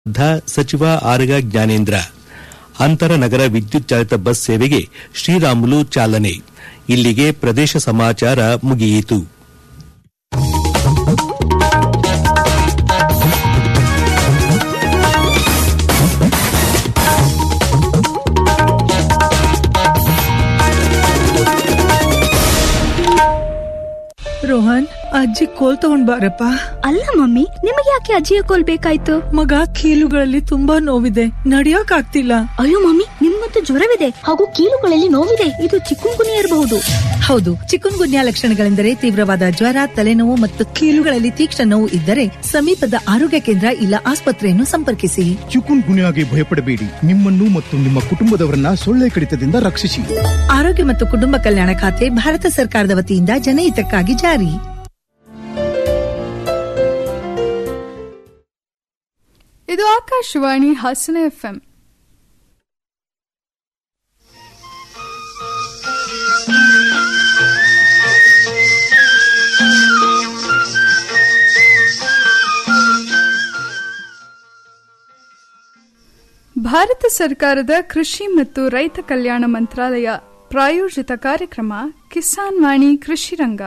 ಸಚಿವ ಆರಗ ಜ್ಞಾನೇಂದ್ರ ಅಂತರ ನಗರ ವಿದ್ಯುತ್ ಚಾಲಿತ ಬಸ್ ಸೇವೆಗೆ ಶ್ರೀರಾಮುಲು ಚಾಲನೆ ಇಲ್ಲಿಗೆ ಪ್ರದೇಶ ಸಮಾಚಾರ ಮುಗಿಯಿತು ರೋಹನ್ ಅಜ್ಜಿ ಕೋಲ್ ತಗೊಂಡ್ ಬಾರಪ್ಪ ಅಲ್ಲ ಮಮ್ಮಿ ನಿಮಗೆ ಯಾಕೆ ಅಜ್ಜಿಯ ಕೋಲ್ ಬೇಕಾಯ್ತು ಮಗ ಕೀಲುಗಳಲ್ಲಿ ತುಂಬಾ ನೋವಿದೆ ನಡಿಯಕ್ ಆಗ್ತಿಲ್ಲ ಅಯ್ಯೋ ಮಮ್ಮಿ ನಿಮ್ಮಂತೂ ಜ್ವರವಿದೆ ಹಾಗೂ ಕೀಲುಗಳಲ್ಲಿ ನೋವಿದೆ ಇದು ಚಿಕ್ಕುಂಗುನಿ ಇರಬಹುದು ಹೌದು ಚಿಕುನ್ ಗುನ್ಯಾ ಲಕ್ಷಣಗಳೆಂದರೆ ತೀವ್ರವಾದ ಜ್ವರ ತಲೆನೋವು ಮತ್ತು ಕೀಲುಗಳಲ್ಲಿ ತೀಕ್ಷ್ಣ ನೋವು ಇದ್ದರೆ ಸಮೀಪದ ಆರೋಗ್ಯ ಕೇಂದ್ರ ಇಲ್ಲ ಆಸ್ಪತ್ರೆಯನ್ನು ಸಂಪರ್ಕಿಸಿ ಚಿಕುನ್ ಗುನ್ಯಾಗೆ ಭಯಪಡಬೇಡಿ ನಿಮ್ಮನ್ನು ಮತ್ತು ನಿಮ್ಮ ಕುಟುಂಬದವರನ್ನ ಸೊಳ್ಳೆ ಕಡಿತದಿಂದ ರಕ್ಷಿಸಿ ಆರೋಗ್ಯ ಮತ್ತು ಕುಟುಂಬ ಕಲ್ಯಾಣ ಖಾತೆ ಭಾರತ ಸರ್ಕಾರದ ವತಿಯಿಂದ ಜನಹಿತಕ್ಕಾಗಿ ಜಾರಿ ಇದು ಆಕಾಶವಾಣಿ ಹಾಸನ ಎಫ್ಎಂ ಭಾರತ ಸರ್ಕಾರದ ಕೃಷಿ ಮತ್ತು ರೈತ ಕಲ್ಯಾಣ ಮಂತ್ರಾಲಯ ಪ್ರಾಯೋಜಿತ ಕಾರ್ಯಕ್ರಮ ಕಿಸಾನ್ ವಾಣಿ ಕೃಷಿ ರಂಗ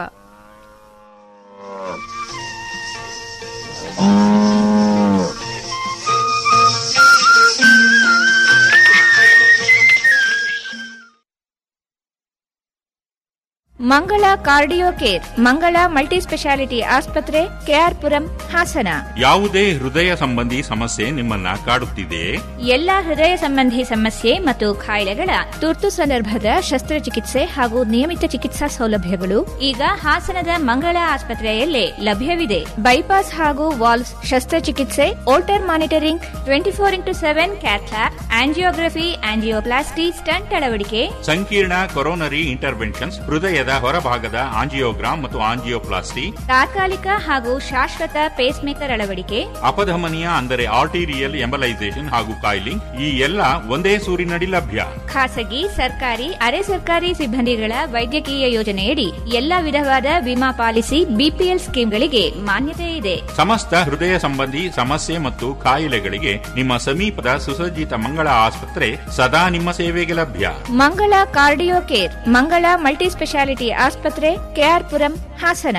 Mangala cardio care Mangala multi speciality ಆಸ್ಪತ್ರೆ ಕೆಆರ್ಪುರಂ ಹಾಸನ ಯಾವುದೇ ಹೃದಯ ಸಂಬಂಧಿ ಸಮಸ್ಯೆ ನಿಮ್ಮನ್ನ ಕಾಡುತ್ತಿದೆಯೇ ಎಲ್ಲಾ ಹೃದಯ ಸಂಬಂಧಿ ಸಮಸ್ಯೆ ಮತ್ತು ಕಾಯಿಲೆಗಳ ತುರ್ತು ಸಂದರ್ಭದ ಶಸ್ತ್ರಚಿಕಿತ್ಸೆ ಹಾಗೂ ನಿಯಮಿತ ಚಿಕಿತ್ಸಾ ಸೌಲಭ್ಯಗಳು ಈಗ ಹಾಸನದ ಮಂಗಳ ಆಸ್ಪತ್ರೆಯಲ್ಲೇ ಲಭ್ಯವಿದೆ ಬೈಪಾಸ್ ಹಾಗೂ ವಾಲ್ಸ್ ಶಸ್ತ್ರಚಿಕಿತ್ಸೆ Holter monitoring twenty four into seven cath lab angiography angioplasty stent ಅಳವಡಿಕೆ ಸಂಕೀರ್ಣ ಕೊರೋನರಿ ಇಂಟರ್ವೆನ್ಷನ್ಸ್ ಹೃದಯದ ಹೊರಭಾಗದ ಆಂಜಿಯೋಗ್ರಾಮ್ ಮತ್ತು ಆಂಜಿಯೋಪ್ಲಾಸ್ಟಿ ತಾತ್ಕಾಲಿಕ ಹಾಗೂ ಶಾಶ್ವತ ಪೇಸ್ ಮೇಕರ್ ಅಳವಡಿಕೆ ಅಪಧಮನಿಯ ಅಂದರೆ ಆರ್ಟಿರಿಯಲ್ ಎಂಬಲೈಸೇಷನ್ ಹಾಗೂ ಕಾಯಿಲಿಂಗ್ ಈ ಎಲ್ಲ ಒಂದೇ ಸೂರಿನಡಿ ಲಭ್ಯ ಖಾಸಗಿ ಸರ್ಕಾರಿ ಅರೆ ಸರ್ಕಾರಿ ಸಿಬ್ಬಂದಿಗಳ ವೈದ್ಯಕೀಯ ಯೋಜನೆಯಡಿ ಎಲ್ಲಾ ವಿಧವಾದ ವಿಮಾ ಪಾಲಿಸಿ ಬಿಪಿಎಲ್ ಸ್ಕೀಮ್ಗಳಿಗೆ ಮಾನ್ಯತೆ ಇದೆ ಸಮಸ್ತ ಹೃದಯ ಸಂಬಂಧಿ ಸಮಸ್ಯೆ ಮತ್ತು ಕಾಯಿಲೆಗಳಿಗೆ ನಿಮ್ಮ ಸಮೀಪದ ಸುಸಜ್ಜಿತ ಮಂಗಳ ಆಸ್ಪತ್ರೆ ಸದಾ ನಿಮ್ಮ ಸೇವೆಗೆ ಲಭ್ಯ Mangala cardio care Mangala multi speciality ಆಸ್ಪತ್ರೆ ಕೆಆರ್ಪುರಂ ಹಾಸನ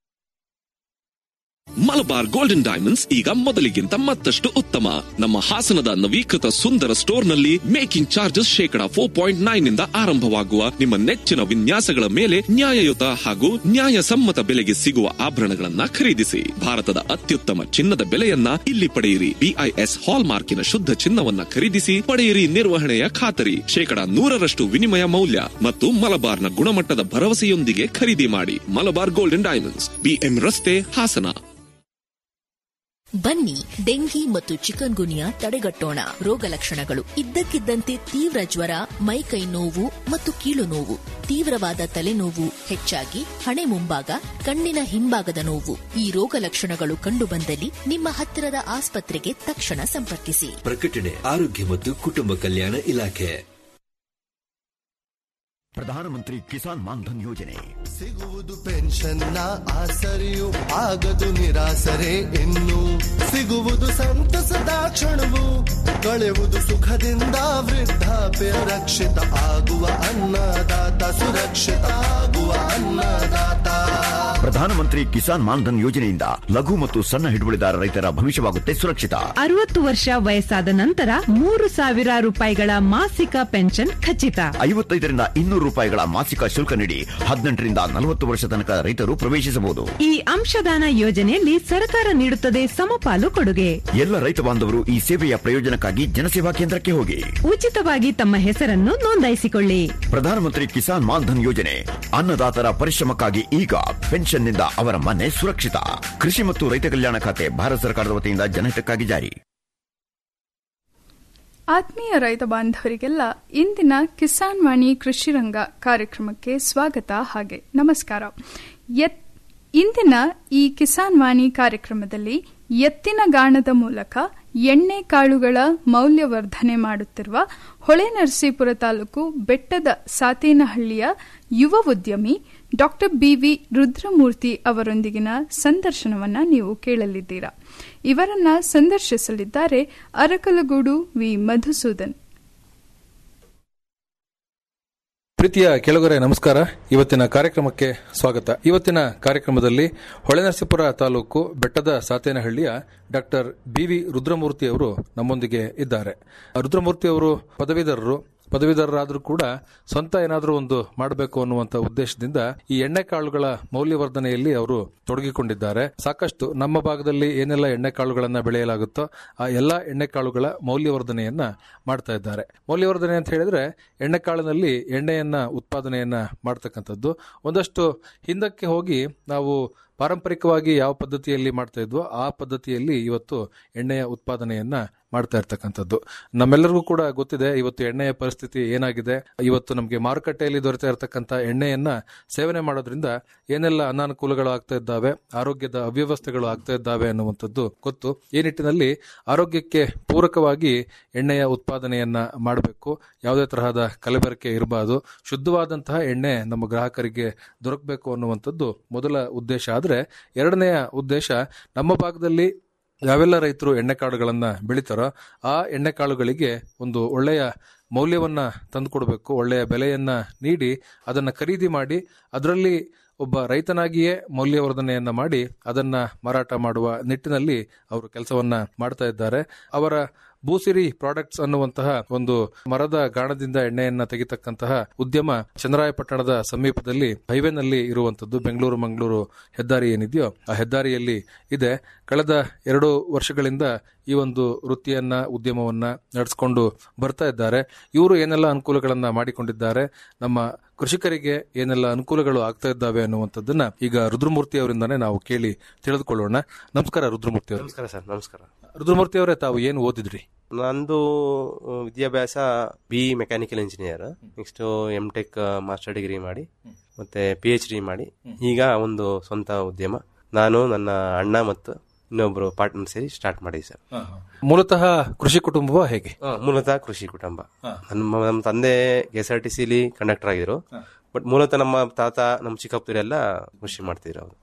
ಮಲಬಾರ್ ಗೋಲ್ಡನ್ ಡೈಮಂಡ್ಸ್ ಈಗ ಮೊದಲಿಗಿಂತ ಮತ್ತಷ್ಟು ಉತ್ತಮ ನಮ್ಮ ಹಾಸನದ ನವೀಕೃತ ಸುಂದರ ಸ್ಟೋರ್ನಲ್ಲಿ ಮೇಕಿಂಗ್ ಚಾರ್ಜಸ್ ಶೇಕಡ ಫೋರ್ ಪಾಯಿಂಟ್ ನೈನ್ ಇಂದ ಆರಂಭವಾಗುವ ನಿಮ್ಮ ನೆಚ್ಚಿನ ವಿನ್ಯಾಸಗಳ ಮೇಲೆ ನ್ಯಾಯಯುತ ಹಾಗೂ ನ್ಯಾಯಸಮ್ಮತ ಬೆಲೆಗೆ ಸಿಗುವ ಆಭರಣಗಳನ್ನ ಖರೀದಿಸಿ ಭಾರತದ ಅತ್ಯುತ್ತಮ ಚಿನ್ನದ ಬೆಲೆಯನ್ನ ಇಲ್ಲಿ ಪಡೆಯಿರಿ ಬಿಐಎಸ್ ಹಾಲ್ ಮಾರ್ಕಿನ ಶುದ್ಧ ಚಿನ್ನವನ್ನ ಖರೀದಿಸಿ ಪಡೆಯಿರಿ ನಿರ್ವಹಣೆಯ ಖಾತರಿ ಶೇಕಡ ನೂರರಷ್ಟು ವಿನಿಮಯ ಮೌಲ್ಯ ಮತ್ತು ಮಲಬಾರ್ನ ಗುಣಮಟ್ಟದ ಭರವಸೆಯೊಂದಿಗೆ ಖರೀದಿ ಮಾಡಿ ಮಲಬಾರ್ ಗೋಲ್ಡನ್ ಡೈಮಂಡ್ಸ್ ಬಿಎಂ ರಸ್ತೆ ಹಾಸನ ಬನ್ನಿ ಡೆಂಗಿ ಮತ್ತು ಚಿಕನ್ ಗುನಿಯಾ ತಡೆಗಟ್ಟೋಣ ರೋಗ ಲಕ್ಷಣಗಳು ಇದ್ದಕ್ಕಿದ್ದಂತೆ ತೀವ್ರ ಜ್ವರ ಮೈಕೈ ನೋವು ಮತ್ತು ಕೀಲು ನೋವು ತೀವ್ರವಾದ ತಲೆನೋವು ಹೆಚ್ಚಾಗಿ ಹಣೆ ಮುಂಭಾಗ ಕಣ್ಣಿನ ಹಿಂಭಾಗದ ನೋವು ಈ ರೋಗ ಲಕ್ಷಣಗಳು ಕಂಡುಬಂದಲ್ಲಿ ನಿಮ್ಮ ಹತ್ತಿರದ ಆಸ್ಪತ್ರೆಗೆ ತಕ್ಷಣ ಸಂಪರ್ಕಿಸಿ ಪ್ರಕಟಣೆ ಆರೋಗ್ಯ ಮತ್ತು ಕುಟುಂಬ ಕಲ್ಯಾಣ ಇಲಾಖೆ ಪ್ರಧಾನಮಂತ್ರಿ ಕಿಸಾನ್ ಮಾನ್ಧನ್ ಯೋಜನೆ ಸಿಗುವುದು ಪೆನ್ಷನ್ನ ಆಸರೆಯು ಆಗದು ನಿರಾಸರೆ ಇನ್ನು ಸಿಗುವುದು ಸಂತಸದ ಕ್ಷಣವು ಕಳೆಯುವುದು ಸುಖದಿಂದ ವೃದ್ಧಾಪ್ಯ ರಕ್ಷಿತ ಆಗುವ ಅನ್ನದಾತ ಸುರಕ್ಷಿತ ಆಗುವ ಅನ್ನದಾತ ಪ್ರಧಾನಮಂತ್ರಿ ಕಿಸಾನ್ ಮಾನ್ಧನ್ ಯೋಜನೆಯಿಂದ ಲಘು ಮತ್ತು ಸಣ್ಣ ಹಿಡುವಳಿದಾರ ರೈತರ ಭವಿಷ್ಯವಾಗುತ್ತೆ ಸುರಕ್ಷಿತ ಅರವತ್ತು ವರ್ಷ ವಯಸ್ಸಾದ ನಂತರ ಮೂರು ಸಾವಿರ ರೂಪಾಯಿಗಳ ಮಾಸಿಕ ಪೆನ್ಷನ್ ಖಚಿತ ಐವತ್ತೈದರಿಂದ ಇನ್ನೂರು ರೂಪಾಯಿಗಳ ಮಾಸಿಕ ಶುಲ್ಕ ನೀಡಿ ಹದಿನೆಂಟರಿಂದ ನಲವತ್ತು ವರ್ಷ ತನಕ ರೈತರು ಪ್ರವೇಶಿಸಬಹುದು ಈ ಅಂಶದಾನ ಯೋಜನೆಯಲ್ಲಿ ಸರ್ಕಾರ ನೀಡುತ್ತದೆ ಸಮಪಾಲು ಕೊಡುಗೆ ಎಲ್ಲ ರೈತ ಬಾಂಧವರು ಈ ಸೇವೆಯ ಪ್ರಯೋಜನಕ್ಕಾಗಿ ಜನಸೇವಾ ಕೇಂದ್ರಕ್ಕೆ ಹೋಗಿ ಉಚಿತವಾಗಿ ತಮ್ಮ ಹೆಸರನ್ನು ನೋಂದಾಯಿಸಿಕೊಳ್ಳಿ ಪ್ರಧಾನಮಂತ್ರಿ ಕಿಸಾನ್ ಮಾನ್ಧನ್ ಯೋಜನೆ ಅನ್ನದಾತರ ಪರಿಶ್ರಮಕ್ಕಾಗಿ ಈಗ ಪೆನ್ಷನ್ನಿಂದ ಅವರ ಮನೆ ಸುರಕ್ಷಿತ ಕೃಷಿ ಮತ್ತು ರೈತ ಕಲ್ಯಾಣ ಖಾತೆ ಭಾರತ ಸರ್ಕಾರದ ವತಿಯಿಂದ ಜನಹಿತಕ್ಕಾಗಿ ಜಾರಿ ಆತ್ಮೀಯ ರೈತ ಬಾಂಧವರಿಗೆಲ್ಲ ಇಂದಿನ ಕಿಸಾನ್ ವಾಣಿ ಕೃಷಿ ರಂಗ ಕಾರ್ಯಕ್ರಮಕ್ಕೆ ಸ್ವಾಗತ ಹಾಗೆ ನಮಸ್ಕಾರ ಎತ್ ಇಂದಿನ ಈ ಕಿಸಾನ್ ವಾಣಿ ಕಾರ್ಯಕ್ರಮದಲ್ಲಿ ಎತ್ತಿನ ಗಾಣದ ಮೂಲಕ ಎಣ್ಣೆ ಕಾಳುಗಳ ಮೌಲ್ಯವರ್ಧನೆ ಮಾಡುತ್ತಿರುವ ಹೊಳೆನರಸೀಪುರ ತಾಲೂಕು ಬೆಟ್ಟದ ಸಾತೇನಹಳ್ಳಿಯ ಯುವ ಉದ್ಯಮಿ ಡಾಕ್ಟರ್ ಬಿವಿ ರುದ್ರಮೂರ್ತಿ ಅವರೊಂದಿಗಿನ ಸಂದರ್ಶನವನ್ನ ನೀವು ಕೇಳಲಿದ್ದೀರಾ ಇವರನ್ನ ಸಂದರ್ಶಿಸಲಿದ್ದಾರೆ ಅರಕಲಗೂಡು ವಿ ಮಧುಸೂದನ್ ಪ್ರೀತಿಯ ಕೆಳಗರೆ ನಮಸ್ಕಾರ ಇವತ್ತಿನ ಕಾರ್ಯಕ್ರಮಕ್ಕೆ ಸ್ವಾಗತ ಇವತ್ತಿನ ಕಾರ್ಯಕ್ರಮದಲ್ಲಿ ಹೊಳೆನರಸೀಪುರ ತಾಲೂಕು ಬೆಟ್ಟದ ಸಾತೇನಹಳ್ಳಿಯ ಡಾಕ್ಟರ್ ಬಿವಿ ರುದ್ರಮೂರ್ತಿ ಅವರು ನಮ್ಮೊಂದಿಗೆ ಇದ್ದಾರೆ ರುದ್ರಮೂರ್ತಿ ಅವರು ಪದವೀಧರರು ಪದವೀಧರರಾದರೂ ಕೂಡ ಸ್ವಂತ ಏನಾದರೂ ಒಂದು ಮಾಡಬೇಕು ಅನ್ನುವಂತ ಉದ್ದೇಶದಿಂದ ಈ ಎಣ್ಣೆ ಕಾಳುಗಳ ಮೌಲ್ಯವರ್ಧನೆಯಲ್ಲಿ ಅವರು ತೊಡಗಿಕೊಂಡಿದ್ದಾರೆ ಸಾಕಷ್ಟು ನಮ್ಮ ಭಾಗದಲ್ಲಿ ಏನೆಲ್ಲ ಎಣ್ಣೆ ಕಾಳುಗಳನ್ನ ಬೆಳೆಯಲಾಗುತ್ತೋ ಆ ಎಲ್ಲಾ ಎಣ್ಣೆ ಕಾಳುಗಳ ಮೌಲ್ಯವರ್ಧನೆಯನ್ನ ಮಾಡ್ತಾ ಇದ್ದಾರೆ ಮೌಲ್ಯವರ್ಧನೆ ಅಂತ ಹೇಳಿದ್ರೆ ಎಣ್ಣೆ ಕಾಳಿನಲ್ಲಿ ಎಣ್ಣೆಯನ್ನ ಉತ್ಪಾದನೆಯನ್ನ ಮಾಡ್ತಕ್ಕಂಥದ್ದು ಒಂದಷ್ಟು ಹಿಂದಕ್ಕೆ ಹೋಗಿ ನಾವು ಪಾರಂಪರಿಕವಾಗಿ ಯಾವ ಪದ್ಧತಿಯಲ್ಲಿ ಮಾಡ್ತಾ ಇದ್ವೋ ಆ ಪದ್ಧತಿಯಲ್ಲಿ ಇವತ್ತು ಎಣ್ಣೆಯ ಉತ್ಪಾದನೆಯನ್ನ ಮಾಡ್ತಾ ಇರ್ತಕ್ಕಂಥದ್ದು ನಮ್ಮೆಲ್ಲರಿಗೂ ಕೂಡ ಗೊತ್ತಿದೆ ಇವತ್ತು ಎಣ್ಣೆಯ ಪರಿಸ್ಥಿತಿ ಏನಾಗಿದೆ ಇವತ್ತು ನಮಗೆ ಮಾರುಕಟ್ಟೆಯಲ್ಲಿ ದೊರೆತಾ ಇರತಕ್ಕಂಥ ಎಣ್ಣೆಯನ್ನ ಸೇವನೆ ಮಾಡೋದ್ರಿಂದ ಏನೆಲ್ಲ ಅನಾನುಕೂಲಗಳು ಆಗ್ತಾ ಇದ್ದಾವೆ ಆರೋಗ್ಯದ ಅವ್ಯವಸ್ಥೆಗಳು ಆಗ್ತಾ ಇದ್ದಾವೆ ಅನ್ನುವಂಥದ್ದು ಗೊತ್ತು ಈ ನಿಟ್ಟಿನಲ್ಲಿ ಆರೋಗ್ಯಕ್ಕೆ ಪೂರಕವಾಗಿ ಎಣ್ಣೆಯ ಉತ್ಪಾದನೆಯನ್ನ ಮಾಡಬೇಕು ಯಾವುದೇ ತರಹದ ಕಲಬೆರಕೆ ಇರಬಾರದು ಶುದ್ಧವಾದಂತಹ ಎಣ್ಣೆ ನಮ್ಮ ಗ್ರಾಹಕರಿಗೆ ದೊರಕಬೇಕು ಅನ್ನುವಂಥದ್ದು ಮೊದಲ ಉದ್ದೇಶ ಆದ್ರೆ ಎರಡನೆಯ ಉದ್ದೇಶ ನಮ್ಮ ಭಾಗದಲ್ಲಿ ಯಾವೆಲ್ಲ ರೈತರು ಎಣ್ಣೆಕಾಳುಗಳನ್ನ ಬೆಳಿತಾರೋ ಆ ಎಣ್ಣೆಕಾಳುಗಳಿಗೆ ಒಂದು ಒಳ್ಳೆಯ ಮೌಲ್ಯವನ್ನ ತಂದುಕೊಡ್ಬೇಕು ಒಳ್ಳೆಯ ಬೆಲೆಯನ್ನ ನೀಡಿ ಅದನ್ನ ಖರೀದಿ ಮಾಡಿ ಅದರಲ್ಲಿ ಒಬ್ಬ ರೈತನಾಗಿಯೇ ಮೌಲ್ಯವರ್ಧನೆಯನ್ನ ಮಾಡಿ ಅದನ್ನ ಮಾರಾಟ ಮಾಡುವ ನಿಟ್ಟಿನಲ್ಲಿ ಅವರು ಕೆಲಸವನ್ನ ಮಾಡ್ತಾ ಇದ್ದಾರೆ ಅವರ ಭೂಸಿರಿ ಪ್ರಾಡಕ್ಟ್ಸ್ ಅನ್ನುವಂತಹ ಒಂದು ಮರದ ಗಾಣದಿಂದ ಎಣ್ಣೆಯನ್ನ ತೆಗಿತಕ್ಕಂತಹ ಉದ್ಯಮ ಚಂದ್ರಾಯಪಟ್ಟಣದ ಸಮೀಪದಲ್ಲಿ ಹೈವೇನಲ್ಲಿ ಇರುವಂತದ್ದು ಬೆಂಗಳೂರು ಮಂಗಳೂರು ಹೆದ್ದಾರಿ ಏನಿದೆಯೋ ಆ ಹೆದ್ದಾರಿಯಲ್ಲಿ ಇದೆ ಕಳೆದ ಎರಡು ವರ್ಷಗಳಿಂದ ಈ ಒಂದು ವೃತ್ತಿಯನ್ನ ಉದ್ಯಮವನ್ನ ನಡೆಸಿಕೊಂಡು ಬರ್ತಾ ಇದ್ದಾರೆ ಇವರು ಏನೆಲ್ಲ ಅನುಕೂಲಗಳನ್ನ ಮಾಡಿಕೊಂಡಿದ್ದಾರೆ ನಮ್ಮ ಕೃಷಿಕರಿಗೆ ಏನೆಲ್ಲ ಅನುಕೂಲಗಳು ಆಗ್ತಾ ಇದ್ದಾವೆ ಅನ್ನುವಂಥದ್ದನ್ನ ಈಗ ರುದ್ರಮೂರ್ತಿ ಅವರಿಂದಾನೇ ನಾವು ಕೇಳಿ ತಿಳಿದುಕೊಳ್ಳೋಣ ನಮಸ್ಕಾರ ರುದ್ರಮೂರ್ತಿ ಅವರು ನಮಸ್ಕಾರ ಸರ್ ನಮಸ್ಕಾರ ರುದ್ರಮೂರ್ತಿ ಅವರೇ ತಾವು ಏನು ಓದಿದ್ರಿ ನಂದು ವಿದ್ಯಾಭ್ಯಾಸ B mechanical engineer next M Tech master degree ಮಾಡಿ ಮತ್ತೆ ಪಿ ಎಚ್ ಡಿ ಮಾಡಿ ಈಗ ಒಂದು ಸ್ವಂತ ಉದ್ಯಮ ನಾನು ನನ್ನ ಅಣ್ಣ ಮತ್ತು ಇನ್ನೊಬ್ರು ಪಾರ್ಟ್ನರ್ ಸೇರಿ ಸ್ಟಾರ್ಟ್ ಮಾಡಿದ್ವಿ ಸರ್ ಮೂಲತಃ ಕೃಷಿ ಕುಟುಂಬವ ಹೇಗೆ ಆ, ಮೂಲತಃ ಕೃಷಿ ಕುಟುಂಬ ನಮ್ಮ ನಮ್ಮ ತಂದೆ ಎಸ್ ಆರ್ ಟಿ ಸಿಲಿ ಕಂಡಕ್ಟರ್ ಆಗಿದ್ರು ಬಟ್ ಮೂಲತಃ ನಮ್ಮ ತಾತ ನಮ್ಮ ಚಿಕ್ಕಪ್ಪರೆಲ್ಲ ಕೃಷಿ ಮಾಡ್ತಿದ್ರು ಅವರು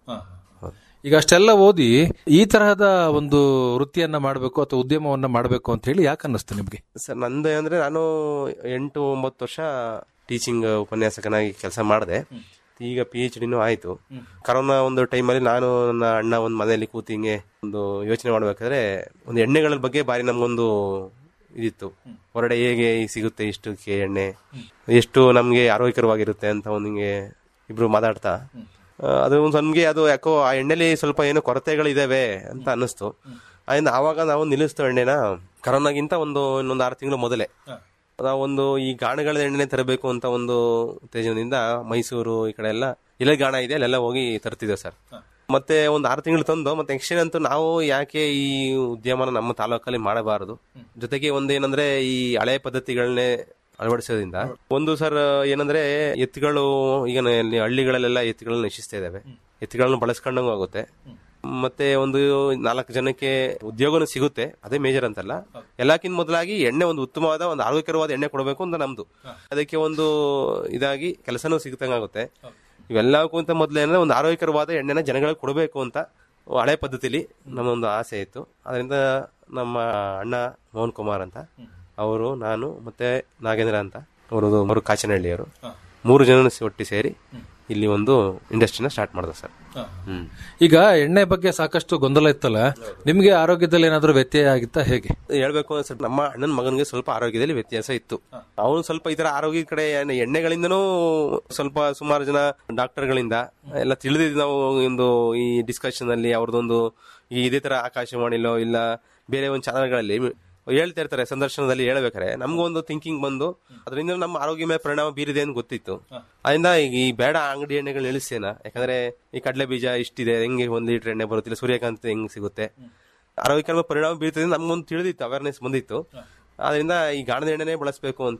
ಈಗ ಅಷ್ಟೆಲ್ಲ ಓದಿ ಈ ತರಹದ ಒಂದು ವೃತ್ತಿಯನ್ನ ಮಾಡಬೇಕು ಅಥವಾ ಉದ್ಯಮವನ್ನ ಮಾಡಬೇಕು ಅಂತ ಹೇಳಿ ಯಾಕೆ ಅನ್ನಿಸ್ತು ನಿಮ್ಗೆ ಸರ್ ನಂದು ಅಂದ್ರೆ ನಾನು ಎಂಟು ಒಂಬತ್ತು ವರ್ಷ ಟೀಚಿಂಗ್ ಉಪನ್ಯಾಸಕನಾಗಿ ಕೆಲಸ ಮಾಡಿದೆ ಈಗ ಪಿ ಎಚ್ ಡಿನೂ ಆಯ್ತು ಕರೋನಾ ಒಂದು ಟೈಮಲ್ಲಿ ನಾನು ನನ್ನ ಅಣ್ಣ ಒಂದು ಮನೆಯಲ್ಲಿ ಕೂತಿ ಹಿಂಗೆ ಒಂದು ಯೋಚನೆ ಮಾಡ್ಬೇಕಾದ್ರೆ ಒಂದು ಎಣ್ಣೆಗಳ ಬಗ್ಗೆ ಬಾರಿ ನಮ್ಗೊಂದು ಇದಿತ್ತು ಹೊರಗಡೆ ಹೇಗೆ ಸಿಗುತ್ತೆ ಇಷ್ಟಕ್ಕೆ ಎಣ್ಣೆ ಎಷ್ಟು ನಮ್ಗೆ ಆರೋಗ್ಯಕರವಾಗಿರುತ್ತೆ ಅಂತ ಒಂದು ಹಿಂಗೆ ಇಬ್ರು ಮಾತಾಡ್ತಾ ಆ, ಅದು ಒಂದು ನಮ್ಗೆ ಅದು ಯಾಕೋ ಆ ಎಣ್ಣೆಲಿ ಸ್ವಲ್ಪ ಏನೋ ಕೊರತೆಗಳಿದಾವೆ ಅಂತ ಅನ್ನಿಸ್ತು ಅದರಿಂದ ಆವಾಗ ನಾವು ನಿಲ್ಲಿಸ್ತು ಎಣ್ಣೆನ ಕರೋನಾಗಿಂತ ಒಂದು ಇನ್ನೊಂದು ಆರು ತಿಂಗಳು ಮೊದಲೇ ನಾವೊಂದು ಈ ಗಾಣಗಳ ಎಣ್ಣೆ ತರಬೇಕು ಅಂತ ಒಂದು ಉತ್ತೇಜನದಿಂದ ಮೈಸೂರು ಈ ಕಡೆ ಎಲ್ಲ ಎಲ್ಲಿ ಗಾಣ ಇದೆ ಅಲ್ಲೆಲ್ಲ ಹೋಗಿ ತರ್ತಿದ್ದೇವೆ ಸರ್ ಮತ್ತೆ ಒಂದು ಆರು ತಿಂಗಳು ತಂದು ಮತ್ತೆ ನೆಕ್ಸ್ಟ್ ಅಂತೂ ನಾವು ಯಾಕೆ ಈ ಉದ್ಯಮನ ನಮ್ಮ ತಾಲೂಕಲ್ಲಿ ಮಾಡಬಾರದು ಜೊತೆಗೆ ಒಂದೇನಂದ್ರೆ ಈ ಹಳೆ ಪದ್ಧತಿಗಳನ್ನೇ ಅಳವಡಿಸೋದ್ರಿಂದ ಒಂದು ಸರ್ ಏನಂದ್ರೆ ಎತ್ತುಗಳು ಈಗ ನ- ಹಳ್ಳಿಗಳಲ್ಲೆಲ್ಲ ಎತ್ತುಗಳನ್ನ ನಶಿಸ್ತಾ ಇದಾವೆ ಎತ್ತುಗಳನ್ನ ಬಳಸ್ಕೊಂಡಂಗೂ ಆಗುತ್ತೆ ಮತ್ತೆ ಒಂದು ನಾಲ್ಕು ಜನಕ್ಕೆ ಉದ್ಯೋಗನೂ ಸಿಗುತ್ತೆ ಅದೇ ಮೇಜರ್ ಅಂತಲ್ಲ ಎಲ್ಲಕ್ಕಿಂತ ಮೊದಲಾಗಿ ಎಣ್ಣೆ ಒಂದು ಉತ್ತಮವಾದ ಒಂದು ಆರೋಗ್ಯಕರವಾದ ಎಣ್ಣೆ ಕೊಡಬೇಕು ಅಂತ ನಮ್ದು ಅದಕ್ಕೆ ಒಂದು ಇದಾಗಿ ಕೆಲಸನೂ ಸಿಗ್ತಂಗಾಗುತ್ತೆ ಇವೆಲ್ಲಕ್ಕಿಂತ ಮೊದಲೇನೆ ಒಂದು ಆರೋಗ್ಯಕರವಾದ ಎಣ್ಣೆನ ಜನಗಳಿಗೆ ಕೊಡಬೇಕು ಅಂತ ಹಳೆ ಪದ್ಧತಿಲಿ ನಮ್ಮ ಒಂದು ಆಸೆ ಇತ್ತು ಅದರಿಂದ ನಮ್ಮ ಅಣ್ಣ ಮೋಹನ್ ಕುಮಾರ್ ಅಂತ ಅವರು ನಾನು ಮತ್ತೆ ನಾಗೇಂದ್ರ ಅಂತ ಅವರು ಅವರು ಕಾಚನಹಳ್ಳಿಯವರು ಮೂರು ಜನ ಒಟ್ಟಿ ಸೇರಿ ಇಲ್ಲಿ ಒಂದು ಇಂಡಸ್ಟ್ರಿನ ಸ್ಟಾರ್ಟ್ ಮಾಡಿದೆ ಸರ್ ಹ್ಮ್ ಈಗ ಎಣ್ಣೆ ಬಗ್ಗೆ ಸಾಕಷ್ಟು ಗೊಂದಲ ಇತ್ತಲ್ಲ ನಿಮ್ಗೆ ಆರೋಗ್ಯದಲ್ಲಿ ಏನಾದ್ರೂ ವ್ಯತ್ಯಯ ಆಗಿತ್ತಾ ಹೇಗೆ ಹೇಳ್ಬೇಕು ಅಂದ್ರೆ ಸ್ವಲ್ಪ ನಮ್ಮ ಅಣ್ಣನ ಮಗನಿಗೆ ಸ್ವಲ್ಪ ಆರೋಗ್ಯದಲ್ಲಿ ವ್ಯತ್ಯಾಸ ಇತ್ತು ಅವನು ಸ್ವಲ್ಪ ಈ ತರ ಆರೋಗ್ಯದ ಕಡೆ ಏನ್- ಎಣ್ಣೆಗಳಿಂದನೂ ಸ್ವಲ್ಪ ಸುಮಾರು ಜನ ಡಾಕ್ಟರ್ಗಳಿಂದ ಎಲ್ಲ ತಿಳಿದಿದ್ದು ನಾವು ಒಂದು ಈ ಡಿಸ್ಕಷನ್ ಅಲ್ಲಿ ಅವ್ರದ್ದೊಂದು ಈ ಇದೇ ತರ ಆಕಾಶವಾಣಿಲೋ ಇಲ್ಲ ಬೇರೆ ಒಂದು ಚಾನಲ್ಗಳಲ್ಲಿ ಹೇಳ್ತಾ ಇರ್ತಾರೆ ಸಂದರ್ಶನದಲ್ಲಿ ಹೇಳ್ಬೇಕಾರೆ ನಮ್ಗೊಂದು ಥಿಂಕಿಂಗ್ ಬಂದು ಅದರಿಂದ ನಮ್ಮ ಆರೋಗ್ಯ ಮೇಲೆ ಪರಿಣಾಮ ಬೀರಿದೆ ಅಂತ ಗೊತ್ತಿತ್ತು ಅದರಿಂದ ಈಗ ಈ ಬೇಡ ಅಂಗಡಿ ಎಣ್ಣೆಗಳು ನಿಲ್ಲಿಸ್ತೇನ ಯಾಕಂದ್ರೆ ಈ ಕಡಲೆ ಬೀಜ ಇಷ್ಟಿದೆ ಹೆಂಗೆ ಒಂದ್ ಲೀಟರ್ ಎಣ್ಣೆ ಬರುತ್ತಿಲ್ಲ ಸೂರ್ಯಕಾಂತಿ ಹೆಂಗ್ ಸಿಗುತ್ತೆ ಆರೋಗ್ಯಕರ ಪರಿಣಾಮ ಬೀರ್ತದೆ ನಮ್ಗೊಂದು ತಿಳಿದಿತ್ತು ಅವೇರ್ನೆಸ್ ಬಂದಿತ್ತು ಆದ್ರಿಂದ ಈ ಗಾಣದ ಎಣ್ಣೆನೇ ಬಳಸಬೇಕು ಅಂತ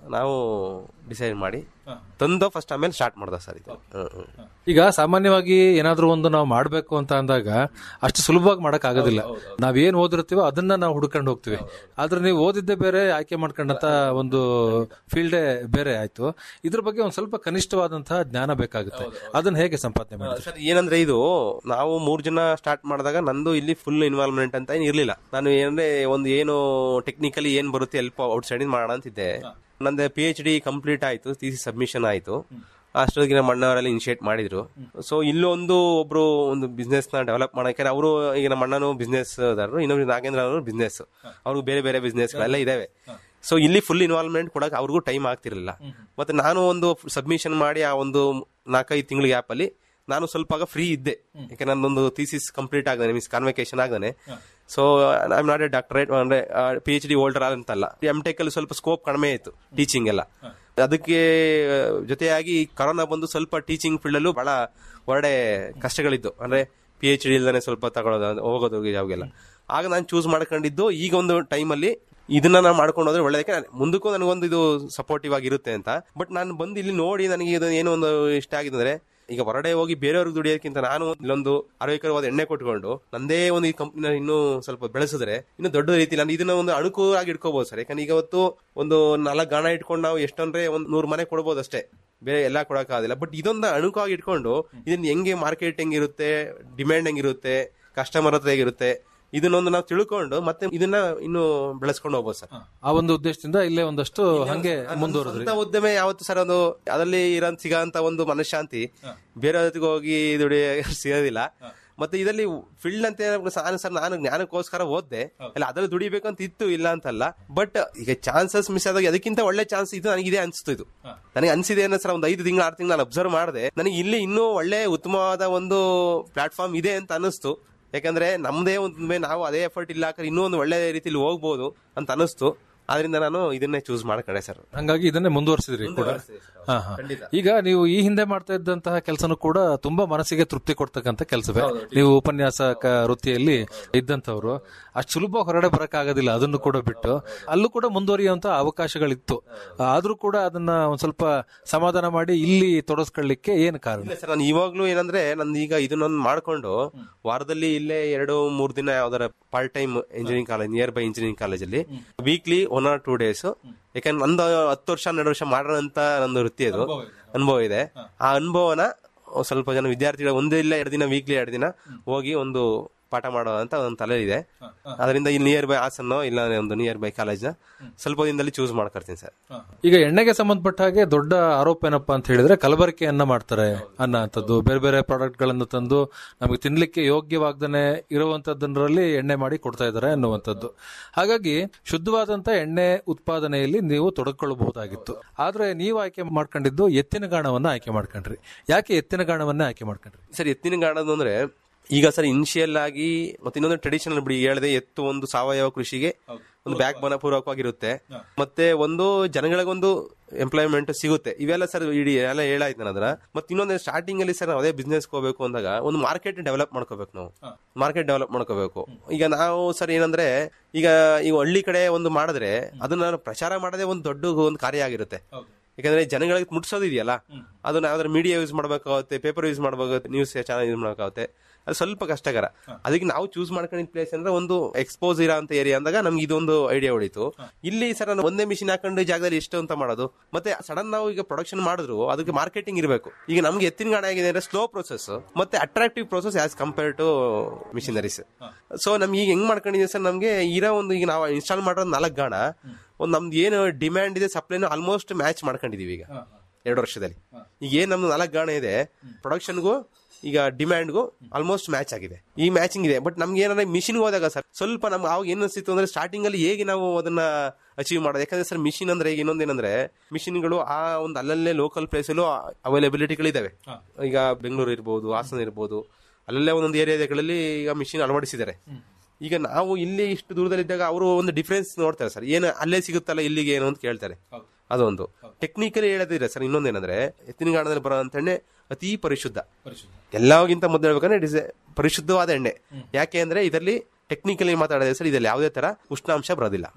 ನಾವು ಡಿಸೈಡ್ ಮಾಡಿ ತಂದು ಫಸ್ಟ್ ಆಮೇಲೆ ಸ್ಟಾರ್ಟ್ ಮಾಡ್ದ ಸರ್ ಇದು ಹ್ಮ್, ಹ್ಮ್. ಈಗ ಸಾಮಾನ್ಯವಾಗಿ ಏನಾದ್ರೂ ಒಂದು ನಾವು ಮಾಡ್ಬೇಕು ಅಂತ ಅಂದಾಗ ಅಷ್ಟು ಸುಲಭವಾಗಿ ಮಾಡಕ್ ಆಗೋದಿಲ್ಲ ನಾವೇನ್ ಓದಿರ್ತೀವೋ ಅದನ್ನ ನಾವು ಹುಡ್ಕೊಂಡು ಹೋಗ್ತೀವಿ ಆದ್ರೆ ನೀವು ಓದಿದ್ದೇ ಬೇರೆ ಆಯ್ಕೆ ಮಾಡ್ಕೊಂಡಂತ ಒಂದು ಫೀಲ್ಡೇ ಬೇರೆ ಆಯ್ತು ಇದ್ರ ಬಗ್ಗೆ ಒಂದ್ ಸ್ವಲ್ಪ ಕನಿಷ್ಠವಾದಂತಹ ಜ್ಞಾನ ಬೇಕಾಗುತ್ತೆ ಅದನ್ನ ಹೇಗೆ ಸಂಪಾದನೆ ಮಾಡಿದ್ರಿ ಸರ್ ಏನಂದ್ರೆ ಇದು ನಾವು ಮೂರ್ ಜನ ಸ್ಟಾರ್ಟ್ ಮಾಡಿದಾಗ ನಂದು ಇಲ್ಲಿ ಫುಲ್ ಇನ್ವಾಲ್ವ್ಮೆಂಟ್ ಅಂತ ಏನ್ ಇರ್ಲಿಲ್ಲ ನಾನು ಏನಂದ್ರೆ ಒಂದು ಏನು ಟೆಕ್ನಿಕಲಿ ಏನ್ ಬರುತ್ತೆ ಹೆಲ್ಪ್ ಔಟ್ ಸೈಡ್ ಮಾಡೋಣ ಅಂತಿದ್ದೆ ನಂದು ಪಿ ಎಚ್ ಡಿ ಕಂಪ್ಲೀಟ್ ಆಯ್ತು ಸಿ ಸಬ್ಮಿಷನ್ ಆಯ್ತು ಅಷ್ಟೊತ್ತಿಗೆ ನಮ್ಮ ಅಣ್ಣವರೆಲ್ಲ ಇನಿಷಿಯೇಟ್ ಮಾಡಿದ್ರು ಸೊ ಇಲ್ಲೊಂದು ಒಬ್ರು ಒಂದು ಬಿಸ್ನೆಸ್ ನ ಡೆವಲಪ್ ಮಾಡಕ್ಕೆ ಅವರು ಈಗ ನಮ್ಮ ಅಣ್ಣನು ಬಿಸ್ನೆಸ್ ದಾರರು ಇನ್ನೊಬ್ರು ನಾಗೇಂದ್ರ ಅವರು ಬಿಸ್ನೆಸ್ ಅವ್ರಿಗೆ ಬೇರೆ ಬೇರೆ ಬಿಸ್ನೆಸ್ ಗಳೆಲ್ಲ ಇದಾವೆ ಸೊ ಇಲ್ಲಿ ಫುಲ್ ಇನ್ವಾಲ್ವ್ಮೆಂಟ್ ಕೊಡಕ್ ಅವ್ರಿಗೂ ಟೈಮ್ ಆಗ್ತಿರ್ಲಿಲ್ಲ ಮತ್ತೆ ನಾನು ಒಂದು ಸಬ್ಮಿಷನ್ ಮಾಡಿ ಆ ಒಂದು ನಾಲ್ಕೈದು ತಿಂಗಳ ಗ್ಯಾಪ್ ಅಲ್ಲಿ ನಾನು ಸ್ವಲ್ಪ ಆಗ ಫ್ರೀ ಇದ್ದೆ ಯಾಕೆ ನನ್ನೊಂದು ಥೀಸಿಸ್ ಕಂಪ್ಲೀಟ್ ಆಗದಾನೆ ಮೀನ್ಸ್ ಕಾನ್ವೆಕೇಶನ್ ಆಗದಾನೆ so I am not a doctorate ಅಂದ್ರೆ ಪಿ ಎಚ್ ಡಿ ಹೋಲ್ಡರ್ ಅಂತಲ್ಲ ಎಂ ಟೆಕ್ ಅಲ್ಲಿ ಸ್ವಲ್ಪ ಸ್ಕೋಪ್ ಕಡಿಮೆ ಇತ್ತು ಟೀಚಿಂಗ್ ಎಲ್ಲ ಅದಕ್ಕೆ ಆ, ಜೊತೆಯಾಗಿ ಕರೋನಾ ಬಂದು ಸ್ವಲ್ಪ ಟೀಚಿಂಗ್ ಫೀಲ್ಡ್ ಅಲ್ಲೂ ಬಹಳ ಹೊರಡೆ ಕಷ್ಟಗಳಿದ್ದು ಅಂದ್ರೆ ಪಿ ಎಚ್ ಡಿ ಇಲ್ದಾನೆ ಸ್ವಲ್ಪ ತಗೊಳ್ಳೋದು ಹೋಗೋದು ಯಾವಾಗೆಲ್ಲ ಆಗ ನಾನು ಚೂಸ್ ಮಾಡ್ಕೊಂಡಿದ್ದು ಈಗ ಒಂದು ಟೈಮಲ್ಲಿ ಇದನ್ನ ನಾನು ಮಾಡ್ಕೊಂಡು ಹೋದ್ರೆ ಒಳ್ಳೇದಕ್ಕೆ ನಾನ್- ಮುಂದಕ್ಕೂ ನನಗೊಂದು ಇದು ಸಪೋರ್ಟಿವ್ ಆಗಿರುತ್ತೆ ಅಂತ ಬಟ್ ನಾನು ಬಂದು ಇಲ್ಲಿ ನೋಡಿ ನನಗೆ ಇದು ಏನೋ ಒಂದು ಇಷ್ಟ ಆಗಿದೆ ಅಂದ್ರೆ ಈಗ ಹೊರಗಡೆ ಹೋಗಿ ಬೇರೆಯವ್ರಿಗೆ ದುಡಿಯೋಕ್ಕಿಂತ ನಾನು ಇಲ್ಲೊಂದು ಆರೋಗ್ಯಕರವಾದ ಎಣ್ಣೆ ಕೊಟ್ಕೊಂಡು ನಂದೇ ಒಂದು ಈ ಕಂಪ್ನಿನ ಇನ್ನೂ ಸ್ವಲ್ಪ ಬೆಳೆಸಿದ್ರೆ ಇನ್ನು ದೊಡ್ಡ ರೀತಿ ನಾನು ಇದನ್ನ ಒಂದು ಅಣುಕೂಲಾಗಿ ಇಟ್ಕೋಬಹುದು ಸರ್ ಯಾಕಂದ್ರೆ ಈಗ ಇವತ್ತು ಒಂದು ನಾಲ್ಕು ಗಾಣ ಇಟ್ಕೊಂಡು ನಾವು ಎಷ್ಟಂದ್ರೆ ಒಂದು ನೂರು ಮನೆ ಕೊಡ್ಬೋದು ಅಷ್ಟೇ ಬೇರೆ ಎಲ್ಲ ಕೊಡಕ್ಕಾಗಲ್ಲ ಬಟ್ ಇದೊಂದು ಅಣುಕಾಗಿ ಇಟ್ಕೊಂಡು ಇದನ್ನ ಹೆಂಗೆ ಮಾರ್ಕೆಟ್ ಹೆಂಗಿರುತ್ತೆ ಡಿಮ್ಯಾಂಡ್ ಹೆಂಗಿರುತ್ತೆ ಕಸ್ಟಮರ್ ಹತ್ರ ಹೇಗಿರುತ್ತೆ ಇದನ್ನೊಂದು ನಾವು ತಿಳ್ಕೊಂಡು ಮತ್ತೆ ಇದನ್ನ ಇನ್ನು ಬೆಳೆಸ್ಕೊಂಡು ಹೋಗ್ಬೋದು ಸರ್ ಆ ಒಂದು ಉದ್ದೇಶದಿಂದ ಇಲ್ಲೇ ಒಂದಷ್ಟು ಹಂಗೆ ಮುಂದುವರೆದ್ರಿ ಸ್ವಂತ ಉದ್ಯಮ ಯಾವತ್ತು ಸರ್ ಒಂದು ಅದರಲ್ಲಿ ಇರೋ ಸಿಗೋಂತ ಒಂದು ಮನಃಶಾಂತಿ ಬೇರೆ ಜೊತೆಗೆ ಹೋಗಿ ದುಡಿ ಸಿಗೋದಿಲ್ಲ ಮತ್ತೆ ಇದರಲ್ಲಿ ಫೀಲ್ಡ್ ಅಂತ ಏನಾಗ್ಬೇಕು ನಾನು ಸರ್ ನಾನು ಜ್ಞಾನಕ್ಕೋಸ್ಕರ ಓದ್ದೆ ಅಲ್ಲ ಅದ್ರಲ್ಲಿ ದುಡಿಬೇಕಂತ ಇತ್ತು ಇಲ್ಲ ಅಂತಲ್ಲ ಬಟ್ ಈಗ ಚಾನ್ಸಸ್ ಮಿಸ್ ಆದಾಗ ಅದಕ್ಕಿಂತ ಒಳ್ಳೆ ಚಾನ್ಸ್ ಇದು ನನಗಿದೆ ಅನ್ಸ್ತು ಇದು ನನಗೆ ಅನ್ಸಿದೆ ಏನೋ ಸರ್ ಒಂದು ಐದು ತಿಂಗಳು ಆರು ತಿಂಗಳು ನಾನು ಅಬ್ಸರ್ವ್ ಮಾಡಿದೆ ನನಗೆ ಇಲ್ಲಿ ಇನ್ನೂ ಒಳ್ಳೆ ಉತ್ತಮವಾದ ಒಂದು ಪ್ಲಾಟ್ಫಾರ್ಮ್ ಇದೆ ಅಂತ ಅನಿಸ್ತು ಯಾಕಂದ್ರೆ ನಮ್ದೇ ಒಂದು ನಾವು ಅದೇ ಎಫರ್ಟ್ ಇಲ್ಲ ಹಾಕಿದ್ರೆ ಇನ್ನೂ ಒಂದು ಒಳ್ಳೆ ರೀತಿಲಿ ಹೋಗ್ಬೋದು ಅಂತ ಅನಿಸ್ತು ಆದ್ರಿಂದ ನಾನು ಇದನ್ನೇ ಚೂಸ್ ಮಾಡ್ಕೊಂಡೆ ಸರ್ ಹಂಗಾಗಿ ಇದನ್ನೇ ಮುಂದುವರಿಸಿದ್ರಿ ಕೂಡ ಹಾ, ಹಾ. ಈಗ ನೀವು ಈ ಹಿಂದೆ ಮಾಡ್ತಾ ಇದ್ದಂತಹ ಕೆಲಸನೂ ಕೂಡ ತುಂಬಾ ಮನಸ್ಸಿಗೆ ತೃಪ್ತಿ ಕೊಡ್ತಕ್ಕಂತ ಕೆಲಸವೇ ನೀವು ಉಪನ್ಯಾಸಕ ವೃತ್ತಿಯಲ್ಲಿ ಇದ್ದಂತವ್ರು ಅಷ್ಟು ಸುಲಭ ಹೊರಗಡೆ ಬರಕ್ಕಾಗೋದಿಲ್ಲ ಅದನ್ನು ಕೂಡ ಬಿಟ್ಟು ಅಲ್ಲೂ ಕೂಡ ಮುಂದುವರಿಯುವಂತ ಅವಕಾಶಗಳಿತ್ತು ಆದ್ರೂ ಕೂಡ ಅದನ್ನ ಒಂದ್ ಸ್ವಲ್ಪ ಸಮಾಧಾನ ಮಾಡಿ ಇಲ್ಲಿ ತೊಡಸ್ಕೊಳ್ಳಿಕ್ಕೆ ಏನ್ ಕಾರಣ ಇಲ್ಲ ಸರ್ ನಾನು ಇವಾಗ್ಲೂ ಏನಂದ್ರೆ ನಂದು ಈಗ ಇದನ್ನೊಂದು ಮಾಡ್ಕೊಂಡು ವಾರದಲ್ಲಿ ಇಲ್ಲೇ ಎರಡು ಮೂರ್ ದಿನ ಯಾವ್ದಾರ part time engineering college near by engineering ಕಾಲೇಜಲ್ಲಿ weekly one or two days ಯಾಕಂದ್ರೆ ನಂದು ಹತ್ತು ವರ್ಷ ಹನ್ನೆರಡು ವರ್ಷ ಮಾಡೋಂತ ನಂದು ವೃತ್ತಿ ಅದು ಅನುಭವ ಇದೆ ಆ ಅನುಭವನ ಸ್ವಲ್ಪ ಜನ ವಿದ್ಯಾರ್ಥಿಗಳು ಒಂದೇ ಇಲ್ಲ ಎರಡು ದಿನ ವೀಕ್ಲಿ ಎರಡು ದಿನ ಹೋಗಿ ಒಂದು ಪಾಠ ಮಾಡೋ ಅಂತ ಒಂದು ತಲೆ ಇದೆ ಅದರಿಂದ ಇಲ್ಲಿ ನಿಯರ್ ಬೈ ಹಾಸನ್ನೋ ಇಲ್ಲ ಒಂದು ನಿಯರ್ ಬೈ ಕಾಲೇಜ್ನ ಸ್ವಲ್ಪ ದಿನದಲ್ಲಿ ಚೂಸ್ ಮಾಡ್ಕೊಳ್ತೀನಿ ಸರ್ ಈಗ ಎಣ್ಣೆಗೆ ಸಂಬಂಧಪಟ್ಟ ಹಾಗೆ ದೊಡ್ಡ ಆರೋಪ ಏನಪ್ಪಾ ಅಂತ ಹೇಳಿದ್ರೆ ಕಲಬೆರಕೆಯನ್ನ ಮಾಡ್ತಾರೆ ಅನ್ನೋ ಅಂತದ್ದು ಬೇರೆ ಬೇರೆ ಪ್ರಾಡಕ್ಟ್ ಗಳನ್ನು ತಂದು ನಮಗೆ ತಿನ್ಲಿಕ್ಕೆ ಯೋಗ್ಯವಾಗದೇ ಇರುವಂತದ್ದರಲ್ಲಿ ಎಣ್ಣೆ ಮಾಡಿ ಕೊಡ್ತಾ ಇದ್ದಾರೆ ಅನ್ನುವಂಥದ್ದು ಹಾಗಾಗಿ ಶುದ್ಧವಾದಂತ ಎಣ್ಣೆ ಉತ್ಪಾದನೆಯಲ್ಲಿ ನೀವು ತೊಡಗಿಕೊಳ್ಳಬಹುದಾಗಿತ್ತು ಆದ್ರೆ ನೀವು ಆಯ್ಕೆ ಮಾಡ್ಕೊಂಡಿದ್ದು ಎತ್ತಿನ ಗಾಣವನ್ನ ಆಯ್ಕೆ ಮಾಡ್ಕೊಂಡ್ರಿ ಯಾಕೆ ಎತ್ತಿನ ಗಾಣವನ್ನೇ ಆಯ್ಕೆ ಮಾಡ್ಕೊಂಡ್ರಿ ಸರ್ ಎತ್ತಿನ ಗಾಣದು ಅಂದ್ರೆ ಈಗ ಸರ್ ಇನಿಷಿಯಲ್ ಆಗಿ ಮತ್ತೆ ಇನ್ನೊಂದು ಟ್ರೆಡಿಷನಲ್ ಬಿಡಿ ಹೇಳಿದೆ ಎತ್ತು ಒಂದು ಸಾವಯವ ಕೃಷಿಗೆ ಒಂದು ಬ್ಯಾಕ್ ಬನ ಪೂರ್ವಕವಾಗಿರುತ್ತೆ ಮತ್ತೆ ಒಂದು ಜನಗಳಿಗೊಂದು ಎಂಪ್ಲಾಯ್ಮೆಂಟ್ ಸಿಗುತ್ತೆ ಇವೆಲ್ಲ ಸರ್ ಇಡೀ ಎಲ್ಲ ಹೇಳಾಯ್ತು ನಾನು ಅದ್ರ ಮತ್ತೆ ಇನ್ನೊಂದು ಸ್ಟಾರ್ಟಿಂಗ್ ಅಲ್ಲಿ ಸರ್ ನಾವು ಅದೇ ಬಿಸ್ನೆಸ್ ಹೋಗ್ಬೇಕು ಅಂದಾಗ ಒಂದು ಮಾರ್ಕೆಟ್ ಡೆವಲಪ್ ಮಾಡ್ಕೋಬೇಕು ನಾವು ಮಾರ್ಕೆಟ್ ಡೆವಲಪ್ ಮಾಡ್ಕೋಬೇಕು ಈಗ ನಾವು ಸರ್ ಏನಂದ್ರೆ ಈಗ ಈಗ ಹಳ್ಳಿ ಕಡೆ ಒಂದು ಮಾಡಿದ್ರೆ ಅದನ್ನ ಪ್ರಚಾರ ಮಾಡೋದೇ ಒಂದು ದೊಡ್ಡ ಒಂದು ಕಾರ್ಯ ಆಗಿರುತ್ತೆ ಯಾಕಂದ್ರೆ ಜನಗಳಿಗೆ ಮುಟ್ಸೋದಿದೆಯಲ್ಲ ಅದನ್ನ ಯಾವ್ದಾದ್ರು ಮೀಡಿಯಾ ಯೂಸ್ ಮಾಡ್ಬೇಕಾಗುತ್ತೆ ಪೇಪರ್ ಯೂಸ್ ಮಾಡ್ಬೇಕಾಗುತ್ತೆ ನ್ಯೂಸ್ ಚಾನಲ್ ಯೂಸ್ ಮಾಡ್ಬೇಕಾಗುತ್ತೆ ಅದು ಸ್ವಲ್ಪ ಕಷ್ಟಕರ ಅದಕ್ಕೆ ನಾವು ಚೂಸ್ ಮಾಡ್ಕೊಂಡಿದ್ದ ಪ್ಲೇಸ್ ಅಂದ್ರೆ ಒಂದು ಎಕ್ಸ್ಪೋಸ್ ಇರೋ ಅಂತ ಏರಿಯಾ ಅಂದಾಗ ನಮ್ಗೆ ಇದೊಂದು ಐಡಿಯಾ ಹೊಡಿತು ಇಲ್ಲಿ ಸರ್ ನಾನು ಒಂದೇ ಮಿಷಿನ್ ಹಾಕೊಂಡು ಈ ಜಾಗದಲ್ಲಿ ಎಷ್ಟು ಅಂತ ಮಾಡೋದು ಮತ್ತೆ ಸಡನ್ ನಾವು ಈಗ ಪ್ರೊಡಕ್ಷನ್ ಮಾಡಿದ್ರು ಅದಕ್ಕೆ ಮಾರ್ಕೆಟಿಂಗ್ ಇರಬೇಕು ಈಗ ನಮ್ಗೆ ಎತ್ತಿನ ಗಾಣ ಆಗಿದೆ ಅಂದ್ರೆ ಸ್ಲೋ ಪ್ರೊಸೆಸ್ ಮತ್ತೆ attractive process as compare to machineries so ನಮ್ಗೆ ಈಗ ಹೆಂಗ್ ಮಾಡ್ಕೊಂಡಿದೀವಿ ಸರ್ ನಮ್ಗೆ ಇರೋ ಒಂದು ಈಗ ನಾವು ಇನ್ಸ್ಟಾಲ್ ಮಾಡಿರೋ ನಾಲ್ಕು ಗಾಣ ಒಂದು ನಮ್ದು ಏನು ಡಿಮ್ಯಾಂಡ್ ಇದೆ ಸಪ್ಲೈನು ಆಲ್ಮೋಸ್ಟ್ ಮ್ಯಾಚ್ ಮಾಡ್ಕೊಂಡಿದೀವಿ ಈಗ ಎರಡು ವರ್ಷದಲ್ಲಿ ಈಗ ಏನ್ ನಮ್ದು ನಾಲ್ಕು ಗಾಣ ಇದೆ ಪ್ರೊಡಕ್ಷನ್ಗೂ ಈಗ ಡಿಮ್ಯಾಂಡ್ಗೂ ಆಲ್ಮೋಸ್ಟ್ ಮ್ಯಾಚ್ ಆಗಿದೆ ಈ ಮ್ಯಾಚಿಂಗ್ ಇದೆ ಬಟ್ ನಮ್ಗೆ ಏನಂದ್ರೆ ಮಿಷಿನ್ ಹೋದಾಗ ಸರ್ ಸ್ವಲ್ಪ ನಮ್ಗೆ ಅವಾಗ ಏನ್ ಅನ್ಸಿತ್ತು ಅಂದ್ರೆ ಸ್ಟಾರ್ಟಿಂಗ್ ಅಲ್ಲಿ ಹೇಗೆ ನಾವು ಅದನ್ನ ಅಚೀವ್ ಮಾಡೋದು ಯಾಕಂದ್ರೆ ಸರ್ ಮಿಷಿನ್ ಅಂದ್ರೆ ಈಗ ಇನ್ನೊಂದೇನಂದ್ರೆ ಮಿಷಿನ್ಗಳು ಆ ಒಂದು ಅಲ್ಲಲ್ಲೇ ಲೋಕಲ್ ಪ್ಲೇಸಲ್ಲೂ ಅವೈಲಬಿಲಿಟಿಗಳಿದಾವೆ ಈಗ ಬೆಂಗಳೂರು ಇರ್ಬೋದು ಹಾಸನ ಇರ್ಬೋದು ಅಲ್ಲಲ್ಲೇ ಒಂದೊಂದು ಏರಿಯಾಗಳಲ್ಲಿ ಈಗ ಮಿಷಿನ್ ಅಳವಡಿಸಿದ್ದಾರೆ ಈಗ ನಾವು ಇಲ್ಲಿ ಇಷ್ಟು ದೂರದಲ್ಲಿದ್ದಾಗ ಅವರು ಒಂದು ಡಿಫ್ರೆನ್ಸ್ ನೋಡ್ತಾರೆ ಸರ್ ಏನು ಅಲ್ಲೇ ಸಿಗುತ್ತಲ್ಲ ಇಲ್ಲಿಗೆ ಏನು ಅಂತ ಕೇಳ್ತಾರೆ ಅದೊಂದು ಟೆಕ್ನಿಕಲಿ ಹೇಳದಿದ್ರೆ ಸರ್ ಇನ್ನೊಂದೇನಂದ್ರೆ ಎತ್ತಿನ ಗಾಣದಲ್ಲಿ ಬರೋಂತ ಎಣ್ಣೆ ಅತಿ ಪರಿಶುದ್ಧ ಎಲ್ಲಾಗಿಂತ ಮೊದಲು ಹೇಳ್ಬೇಕಂದ್ರೆ ಇಟ್ ಇಸ್ ಪರಿಶುದ್ಧವಾದ ಎಣ್ಣೆ ಯಾಕೆ ಅಂದ್ರೆ ಇದರಲ್ಲಿ ಟೆಕ್ನಿಕಲಿ ಮಾತಾಡಿದ್ರೆ ಸರ್ ಇದರಲ್ಲಿ ಯಾವುದೇ ತರ ಉಷ್ಣಾಂಶ ಬರೋದಿಲ್ಲ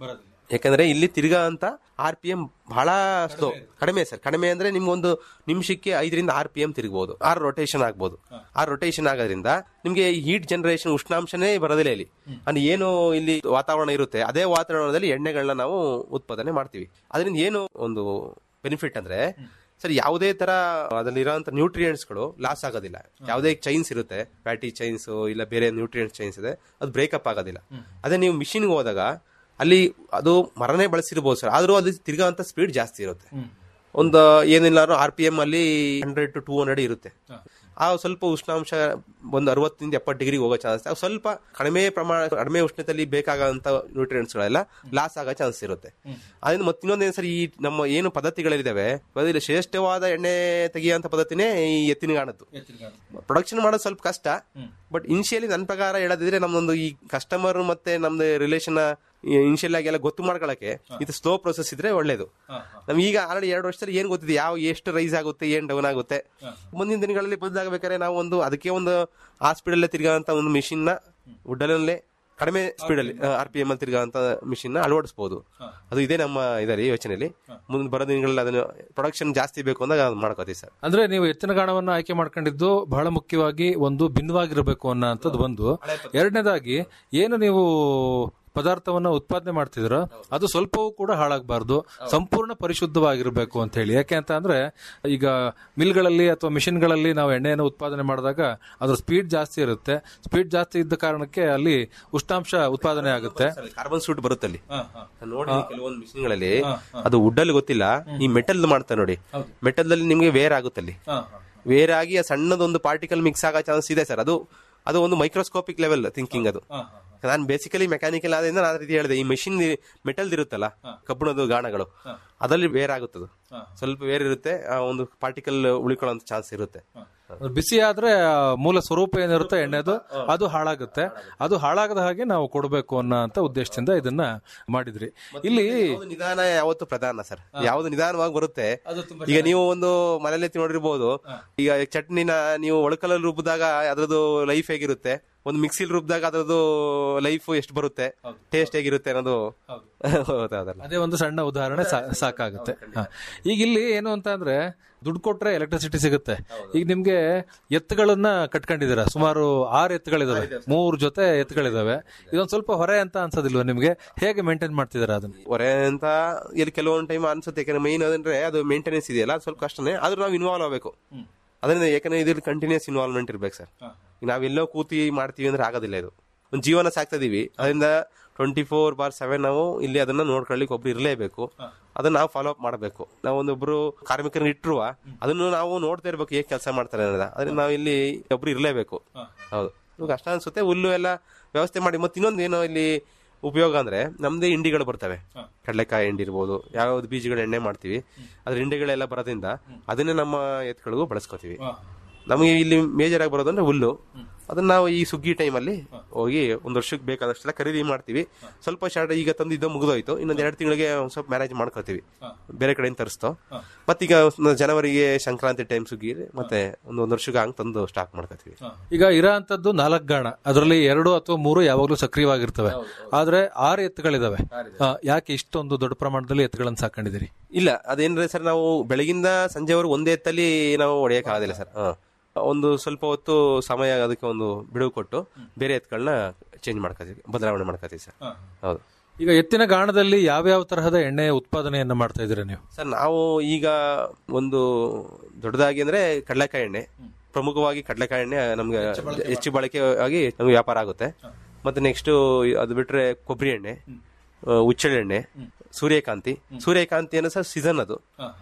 ಯಾಕಂದ್ರೆ ಇಲ್ಲಿ ತಿರ್ಗಾ ಅಂತ ಆರ್ ಪಿ ಎಂ ಬಹಳ ಸ್ಲೋ ಕಡಿಮೆ ಸರ್ ಕಡಿಮೆ ಅಂದ್ರೆ ನಿಮ್ಗೊಂದು ನಿಮಿಷಕ್ಕೆ ಐದರಿಂದ ಆರ್ ಪಿ ಎಂ ತಿರುಗಬಹುದು ಆರ್ ರೊಟೇಷನ್ ಆಗ್ಬೋದು ಆ ರೊಟೇಷನ್ ಆಗೋದ್ರಿಂದ ನಿಮ್ಗೆ ಹೀಟ್ ಜನರೇಷನ್ ಉಷ್ಣಾಂಶನೇ ಬರೋದಿಲ್ಲ ಇಲ್ಲಿ ಅಂದ್ರೆ ಏನು ಇಲ್ಲಿ ವಾತಾವರಣ ಇರುತ್ತೆ ಅದೇ ವಾತಾವರಣದಲ್ಲಿ ಎಣ್ಣೆಗಳನ್ನ ನಾವು ಉತ್ಪಾದನೆ ಮಾಡ್ತೀವಿ ಅದರಿಂದ ಏನು ಒಂದು ಬೆನಿಫಿಟ್ ಅಂದ್ರೆ ಸರ್ ಯಾವುದೇ ತರ ಅದ್ರಲ್ಲಿ ಇರೋಂಥ ನ್ಯೂಟ್ರಿಯೆಂಟ್ಸ್ಗಳು ಲಾಸ್ ಆಗೋದಿಲ್ಲ ಯಾವುದೇ ಚೈನ್ಸ್ ಇರುತ್ತೆ ಫ್ಯಾಟಿ ಚೈನ್ಸ್ ಇಲ್ಲ ಬೇರೆ ನ್ಯೂಟ್ರಿಯೆಂಟ್ಸ್ ಚೈನ್ಸ್ ಇದೆ ಅದು ಬ್ರೇಕಪ್ ಆಗೋದಿಲ್ಲ ಅದೇ ನೀವು ಮಿಷಿನ್ಗೆ ಹೋದಾಗ ಅಲ್ಲಿ ಅದು ಮರನೇ ಬಳಸಿರ್ಬೋದು ಸರ್ ಆದ್ರೂ ಅಲ್ಲಿ ತಿರ್ಗಾ ಅಂತ ಸ್ಪೀಡ್ ಜಾಸ್ತಿ ಇರುತ್ತೆ ಒಂದು ಏನಿಲ್ಲ ಆರ್ ಪಿ ಎಂ ಅಲ್ಲಿ ಹಂಡ್ರೆಡ್ ಟು ಟೂ ಹಂಡ್ರೆಡ್ ಇರುತ್ತೆ ಆ ಸ್ವಲ್ಪ ಉಷ್ಣಾಂಶ ಒಂದು ಅರವತ್ತರಿಂದ ಎಪ್ಪತ್ತು ಡಿಗ್ರಿ ಹೋಗೋ ಚಾನ್ಸ್ ಅವು ಸ್ವಲ್ಪ ಕಡಿಮೆ ಪ್ರಮಾಣ ಕಡಿಮೆ ಉಷ್ಣತೆಯಲ್ಲಿ ಬೇಕಾಗಂತ ನ್ಯೂಟ್ರಿಯೆಂಟ್ಸ್ಗಳೆಲ್ಲ ಲಾಸ್ ಆಗೋ ಚಾನ್ಸ್ ಇರುತ್ತೆ ಅದರಿಂದ ಮತ್ತೆ ಇನ್ನೊಂದೇನು ಸರ್ ಈ ನಮ್ಮ ಏನು ಪದ್ಧತಿಗಳಿದಾವೆ ಅದ್ರಲ್ಲಿ ಶ್ರೇಷ್ಠವಾದ ಎಣ್ಣೆ ತೆಗೆಯುವಂತ ಪದ್ಧತಿನೇ ಈ ಎತ್ತಿನ ಗಾಣದ್ದು ಪ್ರೊಡಕ್ಷನ್ ಮಾಡೋದು ಸ್ವಲ್ಪ ಕಷ್ಟ ಬಟ್ ಇನಿಷಿಯಲಿ ನನ್ನ ಪ್ರಕಾರ ಹೇಳೋದಿದ್ರೆ ನಮ್ದೊಂದು ಈ ಕಸ್ಟಮರ್ ಮತ್ತೆ ನಮ್ದು ರಿಲೇಷನ್ ಇನಿಷಿಯಲ್ ಆಗಿ ಎಲ್ಲ ಗೊತ್ತು ಮಾಡ್ಕೊಳಕ್ಕೆ ಇದು ಸ್ಲೋ ಪ್ರೊಸೆಸ್ ಇದ್ರೆ ಒಳ್ಳೇದು ನಮ್ಗೆ ಈಗ ಆಲ್ರೆಡಿ ಎರಡು ವರ್ಷದಲ್ಲಿ ಏನ್ ಗೊತ್ತಿದೆ ಯಾವ ಎಷ್ಟು ರೈಸ್ ಆಗುತ್ತೆ ಏನ್ ಡೌನ್ ಆಗುತ್ತೆ ಮುಂದಿನ ದಿನಗಳಲ್ಲಿ ಬದಲಾಗಬೇಕಾದ್ರೆ ನಾವು ಒಂದು ಅದಕ್ಕೆ ಒಂದು ಆ ಸ್ಪೀಡ್ ಅಲ್ಲೇ ತಿರ್ಗಾಂತ ಒಂದು ಮಿಷಿನ್ ನ ಉಡ್ಡಲಲ್ಲೇ ಕಡಿಮೆ ಸ್ಪೀಡ್ ಅಲ್ಲಿ ಆರ್ ಪಿ ಎಂ ಅಲ್ಲಿ ತಿರ್ಗಾಂತ ಮಿಷಿನ್ ನ ಅಳವಡಿಸಬಹುದು ಅದು ಇದೇ ನಮ್ಮ ಇದರಲ್ಲಿ ಯೋಚನೆಯಲ್ಲಿ ಮುಂದೆ ಬರೋ ದಿನಗಳಲ್ಲಿ ಅದನ್ನು ಪ್ರೊಡಕ್ಷನ್ ಜಾಸ್ತಿ ಬೇಕು ಅಂದಾಗ ಅದು ಮಾಡ್ಕೋತೀವಿ ಸರ್ ಅಂದ್ರೆ ನೀವು ಎತ್ತಿನ ಗಾಣವನ್ನು ಆಯ್ಕೆ ಮಾಡ್ಕೊಂಡಿದ್ದು ಬಹಳ ಮುಖ್ಯವಾಗಿ ಒಂದು ಭಿನ್ನವಾಗಿರಬೇಕು ಅನ್ನೋಂಥದ್ದು ಒಂದು ಎರಡನೇದಾಗಿ ಏನು ನೀವು ಪದಾರ್ಥವನ್ನ ಉತ್ಪಾದನೆ ಮಾಡ್ತಿದ್ರ ಅದು ಸ್ವಲ್ಪವೂ ಕೂಡ ಹಾಳಾಗಬಾರ್ದು ಸಂಪೂರ್ಣ ಪರಿಶುದ್ಧವಾಗಿರಬೇಕು ಅಂತ ಹೇಳಿ ಯಾಕೆ ಅಂತ ಅಂದ್ರೆ ಈಗ ಮಿಲ್ಗಳಲ್ಲಿ ಅಥವಾ ಮಿಷಿನ್ಗಳಲ್ಲಿ ನಾವು ಎಣ್ಣೆಯನ್ನು ಉತ್ಪಾದನೆ ಮಾಡಿದಾಗ ಅದ್ರ ಸ್ಪೀಡ್ ಜಾಸ್ತಿ ಇರುತ್ತೆ ಸ್ಪೀಡ್ ಜಾಸ್ತಿ ಇದ್ದ ಕಾರಣಕ್ಕೆ ಅಲ್ಲಿ ಉಷ್ಣಾಂಶ ಉತ್ಪಾದನೆ ಆಗುತ್ತೆ ಕಾರ್ಬನ್ ಸೂಟ್ ಬರುತ್ತೆ ಅಲ್ಲಿ ನಾನ್ ನೋಡಿ ಕೆಲವೊಂದು ಮಿಷಿನ್ಗಳಲ್ಲಿ ಅದು ವುಡ್ಡಲ್ಲಿ ಗೊತ್ತಿಲ್ಲ ಈ ಮೆಟಲ್ ಮಾಡ್ತಾರೆ ನೋಡಿ ಮೆಟಲ್ ಅಲ್ಲಿ ನಿಮ್ಗೆ ವೇರ್ ಆಗುತ್ತೆ ಅಲ್ಲಿ ವೇರ್ ಆಗಿ ಆ ಸಣ್ಣದೊಂದು ಪಾರ್ಟಿಕಲ್ ಮಿಕ್ಸ್ ಆಗೋ ಚಾನ್ಸ್ ಇದೆ ಸರ್ ಅದು ಅದು ಒಂದು ಮೈಕ್ರೋಸ್ಕೋಪಿಕ್ ಲೆವೆಲ್ ಥಿಂಕಿಂಗ್ ಅದು ನಾನು ಬೇಸಿಕಲಿ ಮೆಕ್ಯಾನಿಕಲ್ ಆದ್ರಿಂದ ನಾನು ಆ ರೀತಿ ಹೇಳಿದೆ ಈ ಮೆಷಿನ್ ಮೆಟಲ್ ಇರುತ್ತಲ್ಲ ಕಬ್ಬಿಣದ ಗಾಣಗಳು ಅದರಲ್ಲಿ ವೇರ್ ಆಗುತ್ತದು ಸ್ವಲ್ಪ ವೇರ್ ಇರುತ್ತೆ ಆ ಒಂದು ಪಾರ್ಟಿಕಲ್ ಉಳಿಕೊಳ್ಳೋ ಚಾನ್ಸ್ ಇರುತ್ತೆ ಅದು ಬಿಸಿ ಆದ್ರೆ ಆ ಮೂಲ ಸ್ವರೂಪ ಏನಿರುತ್ತೆ ಎಣ್ಣೆದು ಅದು ಹಾಳಾಗುತ್ತೆ ಅದು ಹಾಳಾಗದ ಹಾಗೆ ನಾವು ಕೊಡಬೇಕು ಅನ್ನೋ ಅಂತ ಉದ್ದೇಶದಿಂದ ಇದನ್ನ ಮಾಡಿದ್ರಿ ಇಲ್ಲಿ ಯಾವ್ದು ನಿಧಾನ ಯಾವತ್ತು ಪ್ರಧಾನ ಸರ್ ಯಾವ್ದು ನಿಧಾನವಾಗಿ ಬರುತ್ತೆ ಈಗ ನೀವು ಒಂದು ಮನೇಲಿ ನೋಡಿರ್ಬೋದು ಈಗ ಚಟ್ನಿನ ನೀವು ಒಳಕಲಲ್ಲಿ ರುಬ್ಬಿದಾಗ ಅದ್ರದ್ದು ಲೈಫ್ ಹೇಗಿರುತ್ತೆ ಒಂದು ಮಿಕ್ಸಿಲ್ ರುಬ್ಬಿದಾಗ ಅದ್ರದ್ದು ಲೈಫ್ ಎಷ್ಟು ಬರುತ್ತೆ ಟೇಸ್ಟ್ ಹೇಗಿರುತ್ತೆ ಅನ್ನೋದು ಗೊತ್ತಾಗಲ್ಲ ಅದೇ ಒಂದು ಸಣ್ಣ ಉದಾಹರಣೆ ಸಾ- ಸಾಕಾಗುತ್ತೆ ಹ. ಈಗ ಇಲ್ಲಿ ಏನು ಅಂತ ಅಂದ್ರೆ ದುಡ್ಡು ಕೊಟ್ರೆ ಎಲೆಕ್ಟ್ರಿಸಿಟಿ ಸಿಗುತ್ತೆ ಈಗ ನಿಮ್ಗೆ ಎತ್ತುಗಳನ್ನ ಕಟ್ಕೊಂಡಿದ್ದೀರಾ ಸುಮಾರು ಆರು ಎತ್ತುಗಳಿದಾವೆ ಮೂರು ಜೊತೆ ಎತ್ತುಗಳಿದಾವೆ ಇದೊಂದು ಸ್ವಲ್ಪ ಹೊರೆ ಅಂತ ಅನ್ಸೋದಿಲ್ವಾ ನಿಮ್ಗೆ ಹೇಗೆ ಮೇಂಟೈನ್ ಮಾಡ್ತಿದ್ದೀರಾ ಅದನ್ನ ಹೊರೆ ಅಂತ ಇಲ್ಲಿ ಕೆಲವೊಂದು ಟೈಮ್ ಅನ್ಸುತ್ತೆ ಯಾಕಂದ್ರೆ ಮೈನ್ ಅದಂದ್ರೆ ಅದು ಮೇಂಟೆನೆನ್ಸ್ ಇದೆಯಲ್ಲ ಅದು ಸ್ವಲ್ಪ ಕಷ್ಟನೇ ಆದ್ರೂ ನಾವು ಇನ್ವಾಲ್ವ್ ಆಗಬೇಕು ಅದರಿಂದ ಯಾಕಂದ್ರೆ ಇದ್ರಲ್ಲಿ ಕಂಟಿನ್ಯೂಸ್ ಇನ್ವಾಲ್ವ್ಮೆಂಟ್ ಇರ್ಬೇಕು ಸರ್ ಈಗ ನಾವೆಲ್ಲೋ ಕೂತಿ ಮಾಡ್ತೀವಿ ಅಂದ್ರೆ ಆಗೋದಿಲ್ಲ ಇದು ಒಂದು ಜೀವನ ಸಾಕ್ತಾ ಇದೀವಿ ಅದರಿಂದ ಟ್ವೆಂಟಿ ಫೋರ್ ಬಾರ್ ಸೆವೆನ್ ನಾವು ಇಲ್ಲಿ ಅದನ್ನ ನೋಡ್ಕೊಳ್ಳಿಕ್ಕೆ ಒಬ್ರು ಇರಲೇಬೇಕು ಅದನ್ನ ನಾವು ಫಾಲೋ ಅಪ್ ಮಾಡಬೇಕು ನಾವು ಒಂದೊಬ್ರು ಕಾರ್ಮಿಕರನ್ನ ಇಟ್ರುವ ಅದನ್ನು ನಾವು ನೋಡ್ತಾ ಇರ್ಬೇಕು ಹೇಗೆ ಕೆಲಸ ಮಾಡ್ತಾರೆ ಅನ್ನೋದ ಅದರಿಂದ ನಾವು ಇಲ್ಲಿ ಒಬ್ರು ಇರಲೇಬೇಕು ಹೌದು ಇವಾಗ ಕಷ್ಟ ಅನ್ಸುತ್ತೆ ಹುಲ್ಲು ಎಲ್ಲ ವ್ಯವಸ್ಥೆ ಮಾಡಿ ಮತ್ತೆ ಇನ್ನೊಂದು ಏನೋ ಇಲ್ಲಿ ಉಪಯೋಗ ಅಂದ್ರೆ ನಮ್ದೇ ಹಿಂಡಿಗಳು ಬರ್ತವೆ ಕಡಲೆಕಾಯಿ ಹಿಂಡಿ ಇರ್ಬೋದು ಯಾವ್ದು ಬೀಜಗಳ ಎಣ್ಣೆ ಮಾಡ್ತೀವಿ ಅದ್ರ ಹಿಂಡಿಗಳೆಲ್ಲ ಬರೋದ್ರಿಂದ ಅದನ್ನೇ ನಮ್ಮ ಎತ್ಗಳಿಗೂ ಬಳಸ್ಕೋತೀವಿ ನಮಗೆ ಇಲ್ಲಿ ಮೇಜರ್ ಆಗಿ ಬರೋದಂದ್ರೆ ಹುಲ್ಲು ಅದನ್ನ ನಾವು ಈ ಸುಗ್ಗಿ ಟೈಮಲ್ಲಿ ಹೋಗಿ ಒಂದ್ ವರ್ಷಕ್ಕೆ ಬೇಕಾದಷ್ಟೆಲ್ಲ ಖರೀದಿ ಮಾಡ್ತೀವಿ ಸ್ವಲ್ಪ ಶಾರ್ಟ್ ಈಗ ತಂದಿದ್ದು ಮುಗಿದೋಯ್ತು ಇನ್ನೊಂದ್ ಎರಡು ತಿಂಗಳಿಗೆ ಒಂದ್ ಸ್ವಲ್ಪ ಮ್ಯಾನೇಜ್ ಮಾಡ್ಕೋತೀವಿ ಬೇರೆ ಕಡೆಯಿಂದ ತರಿಸ್ತೋ ಮತ್ತೀಗ ಒಂದು ಜನವರಿಗೆ ಸಂಕ್ರಾಂತಿ ಟೈಮ್ ಸುಗ್ಗಿ ಮತ್ತೆ ಒಂದು ಒಂದ್ ವರ್ಷಕ್ಕೆ ಹಂಗ್ ತಂದು ಸ್ಟಾಕ್ ಮಾಡ್ಕೋತೀವಿ ಈಗ ಇರೋ ಅಂತದ್ದು ನಾಲ್ಕು ಗಾಣ ಅದರಲ್ಲಿ ಎರಡು ಅಥವಾ ಮೂರು ಯಾವಾಗಲೂ ಸಕ್ರಿಯವಾಗಿರ್ತವೆ ಆದ್ರೆ ಆರು ಎತ್ತುಗಳಿದಾವೆ ಆ, ಯಾಕೆ ಇಷ್ಟೊಂದು ದೊಡ್ಡ ಪ್ರಮಾಣದಲ್ಲಿ ಎತ್ತುಗಳನ್ನು ಸಾಕೊಂಡಿದ್ದೀರಿ ಇಲ್ಲ ಅದೇನ್ರೆ ಸರ್ ನಾವು ಬೆಳಗಿಂದ ಸಂಜೆವರೆಗೂ ಒಂದೇ ಎತ್ತಲ್ಲಿ ನಾವು ಹೊಡೆಯಕ್ ಆಗೋದಿಲ್ಲ ಸರ್ ಹ. ಒಂದು ಸ್ವಲ್ಪ ಹೊತ್ತು ಸಮಯ ಅದಕ್ಕೆ ಒಂದು ಬಿಡುವು ಕೊಟ್ಟು ಬೇರೆ ಎತ್ಗಳನ್ನ ಚೇಂಜ್ ಮಾಡ್ಕೋತೀವಿ ಬದಲಾವಣೆ ಮಾಡ್ಕೋತೀವಿ ಸರ್ ಹೌದು ಈಗ ಎತ್ತಿನ ಗಾಣದಲ್ಲಿ ಯಾವ್ಯಾವ ತರಹದ ಎಣ್ಣೆ ಉತ್ಪಾದನೆಯನ್ನ ಮಾಡ್ತಾ ಇದ್ದೀರಾ ನೀವು ಸರ್ ನಾವು ಈಗ ಒಂದು ದೊಡ್ಡದಾಗಿ ಅಂದ್ರೆ ಕಡಲೆಕಾಯಿ ಎಣ್ಣೆ ಪ್ರಮುಖವಾಗಿ ಕಡಲೆಕಾಯಿ ಎಣ್ಣೆ ನಮ್ಗೆ ಹೆಚ್ಚು ಬಳಕೆ ಆಗಿ ನಮ್ಗೆ ವ್ಯಾಪಾರ ಆಗುತ್ತೆ ಮತ್ತೆ ನೆಕ್ಸ್ಟ್ ಅದು ಬಿಟ್ರೆ ಕೊಬ್ಬರಿ ಎಣ್ಣೆ ಆ, ಹುಚ್ಚೆಳ್ಳು ಎಣ್ಣೆ ಸೂರ್ಯಕಾಂತಿ ಸೂರ್ಯಕಾಂತಿ ಅನ್ನೋ ಸರ್ ಸೀಸನ್ ಅದು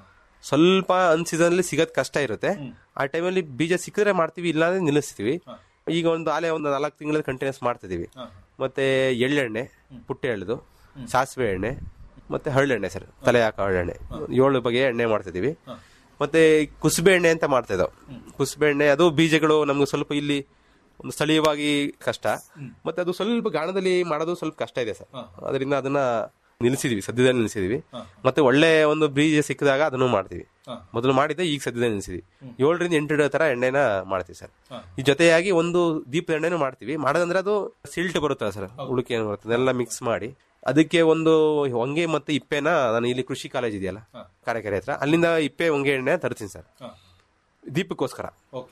ಸ್ವಲ್ಪ ಅನ್ ಸೀಸನ್ ಅಲ್ಲಿ ಸಿಗೋದ್ ಕಷ್ಟ ಇರುತ್ತೆ ಆ ಟೈಮಲ್ಲಿ ಬೀಜ ಸಿಕ್ಕಿದ್ರೆ ಮಾಡ್ತೀವಿ ಇಲ್ಲ ಅಂದ್ರೆ ನಿಲ್ಲಿಸ್ತೀವಿ ಈಗ ಒಂದು ಆಲೆ ಒಂದು ನಾಲ್ಕು ತಿಂಗಳ ಕಂಟಿನ್ಯೂಸ್ ಮಾಡ್ತಿದೀವಿ ಮತ್ತೆ ಎಳ್ಳೆಣ್ಣೆ ಪುಟ್ಟೆ ಎಳ್ದು ಸಾಸಿವೆ ಎಣ್ಣೆ ಮತ್ತೆ ಹರಳೆಣ್ಣೆ ಸರ್ ತಲೆ ಹಾಕೋ ಹರಳೆಣ್ಣೆ ಏಳು ಬಗೆಯ ಎಣ್ಣೆ ಮಾಡ್ತಿದೀವಿ ಮತ್ತೆ ಕುಸುಬೆ ಎಣ್ಣೆ ಅಂತ ಮಾಡ್ತಾ ಇದ್ದಾವೆ ಕುಸುಬೆ ಎಣ್ಣೆ ಅದು ಬೀಜಗಳು ನಮ್ಗೆ ಸ್ವಲ್ಪ ಇಲ್ಲಿ ಒಂದು ಸ್ಥಳೀಯವಾಗಿ ಕಷ್ಟ ಮತ್ತೆ ಅದು ಸ್ವಲ್ಪ ಗಾಣದಲ್ಲಿ ಮಾಡೋದು ಸ್ವಲ್ಪ ಕಷ್ಟ ಇದೆ ಸರ್ ಅದರಿಂದ ಅದನ್ನ ನಿಲ್ಸಿದೀವಿ ಸದ್ಯದಲ್ಲಿ ನಿಲ್ಸಿದೀವಿ ಮತ್ತೆ ಒಳ್ಳೆ ಒಂದು ಬೀಜ ಸಿಕ್ಕಿದಾಗ ಅದನ್ನು ಮಾಡ್ತೀವಿ ಮೊದಲು ಮಾಡಿದ್ದೆ ಈಗ ಸದ್ಯದಲ್ಲಿ ನಿಲ್ಸಿದೀವಿ ಏಳರಿಂದ ಎಂಟು ತರ ಎಣ್ಣೆನ ಮಾಡ್ತೀವಿ ಸರ್ ಈ ಜೊತೆಯಾಗಿ ಒಂದು ದೀಪದ ಎಣ್ಣೆನೂ ಮಾಡ್ತೀವಿ ಮಾಡೋದಂದ್ರೆ ಅದು ಸಿಲ್ಟ್ ಬರುತ್ತಲ್ಲ ಸರ್ ಉಳುಕಿ ಏನು ಬರುತ್ತೆ ಅದೆಲ್ಲ ಮಿಕ್ಸ್ ಮಾಡಿ ಅದಕ್ಕೆ ಒಂದು ಹೊಂಗೆ ಮತ್ತೆ ಇಪ್ಪೆನ ನಾನು ಇಲ್ಲಿ ಕೃಷಿ ಕಾಲೇಜ್ ಇದೆಯಲ್ಲ ಕಾರೆಕೆರೆ ಹತ್ರ ಅಲ್ಲಿಂದ ಇಪ್ಪೆ ಹೊಂಗೆ ಎಣ್ಣೆ ತರ್ತೀನಿ ಸರ್ ದೀಪಕ್ಕೋಸ್ಕರ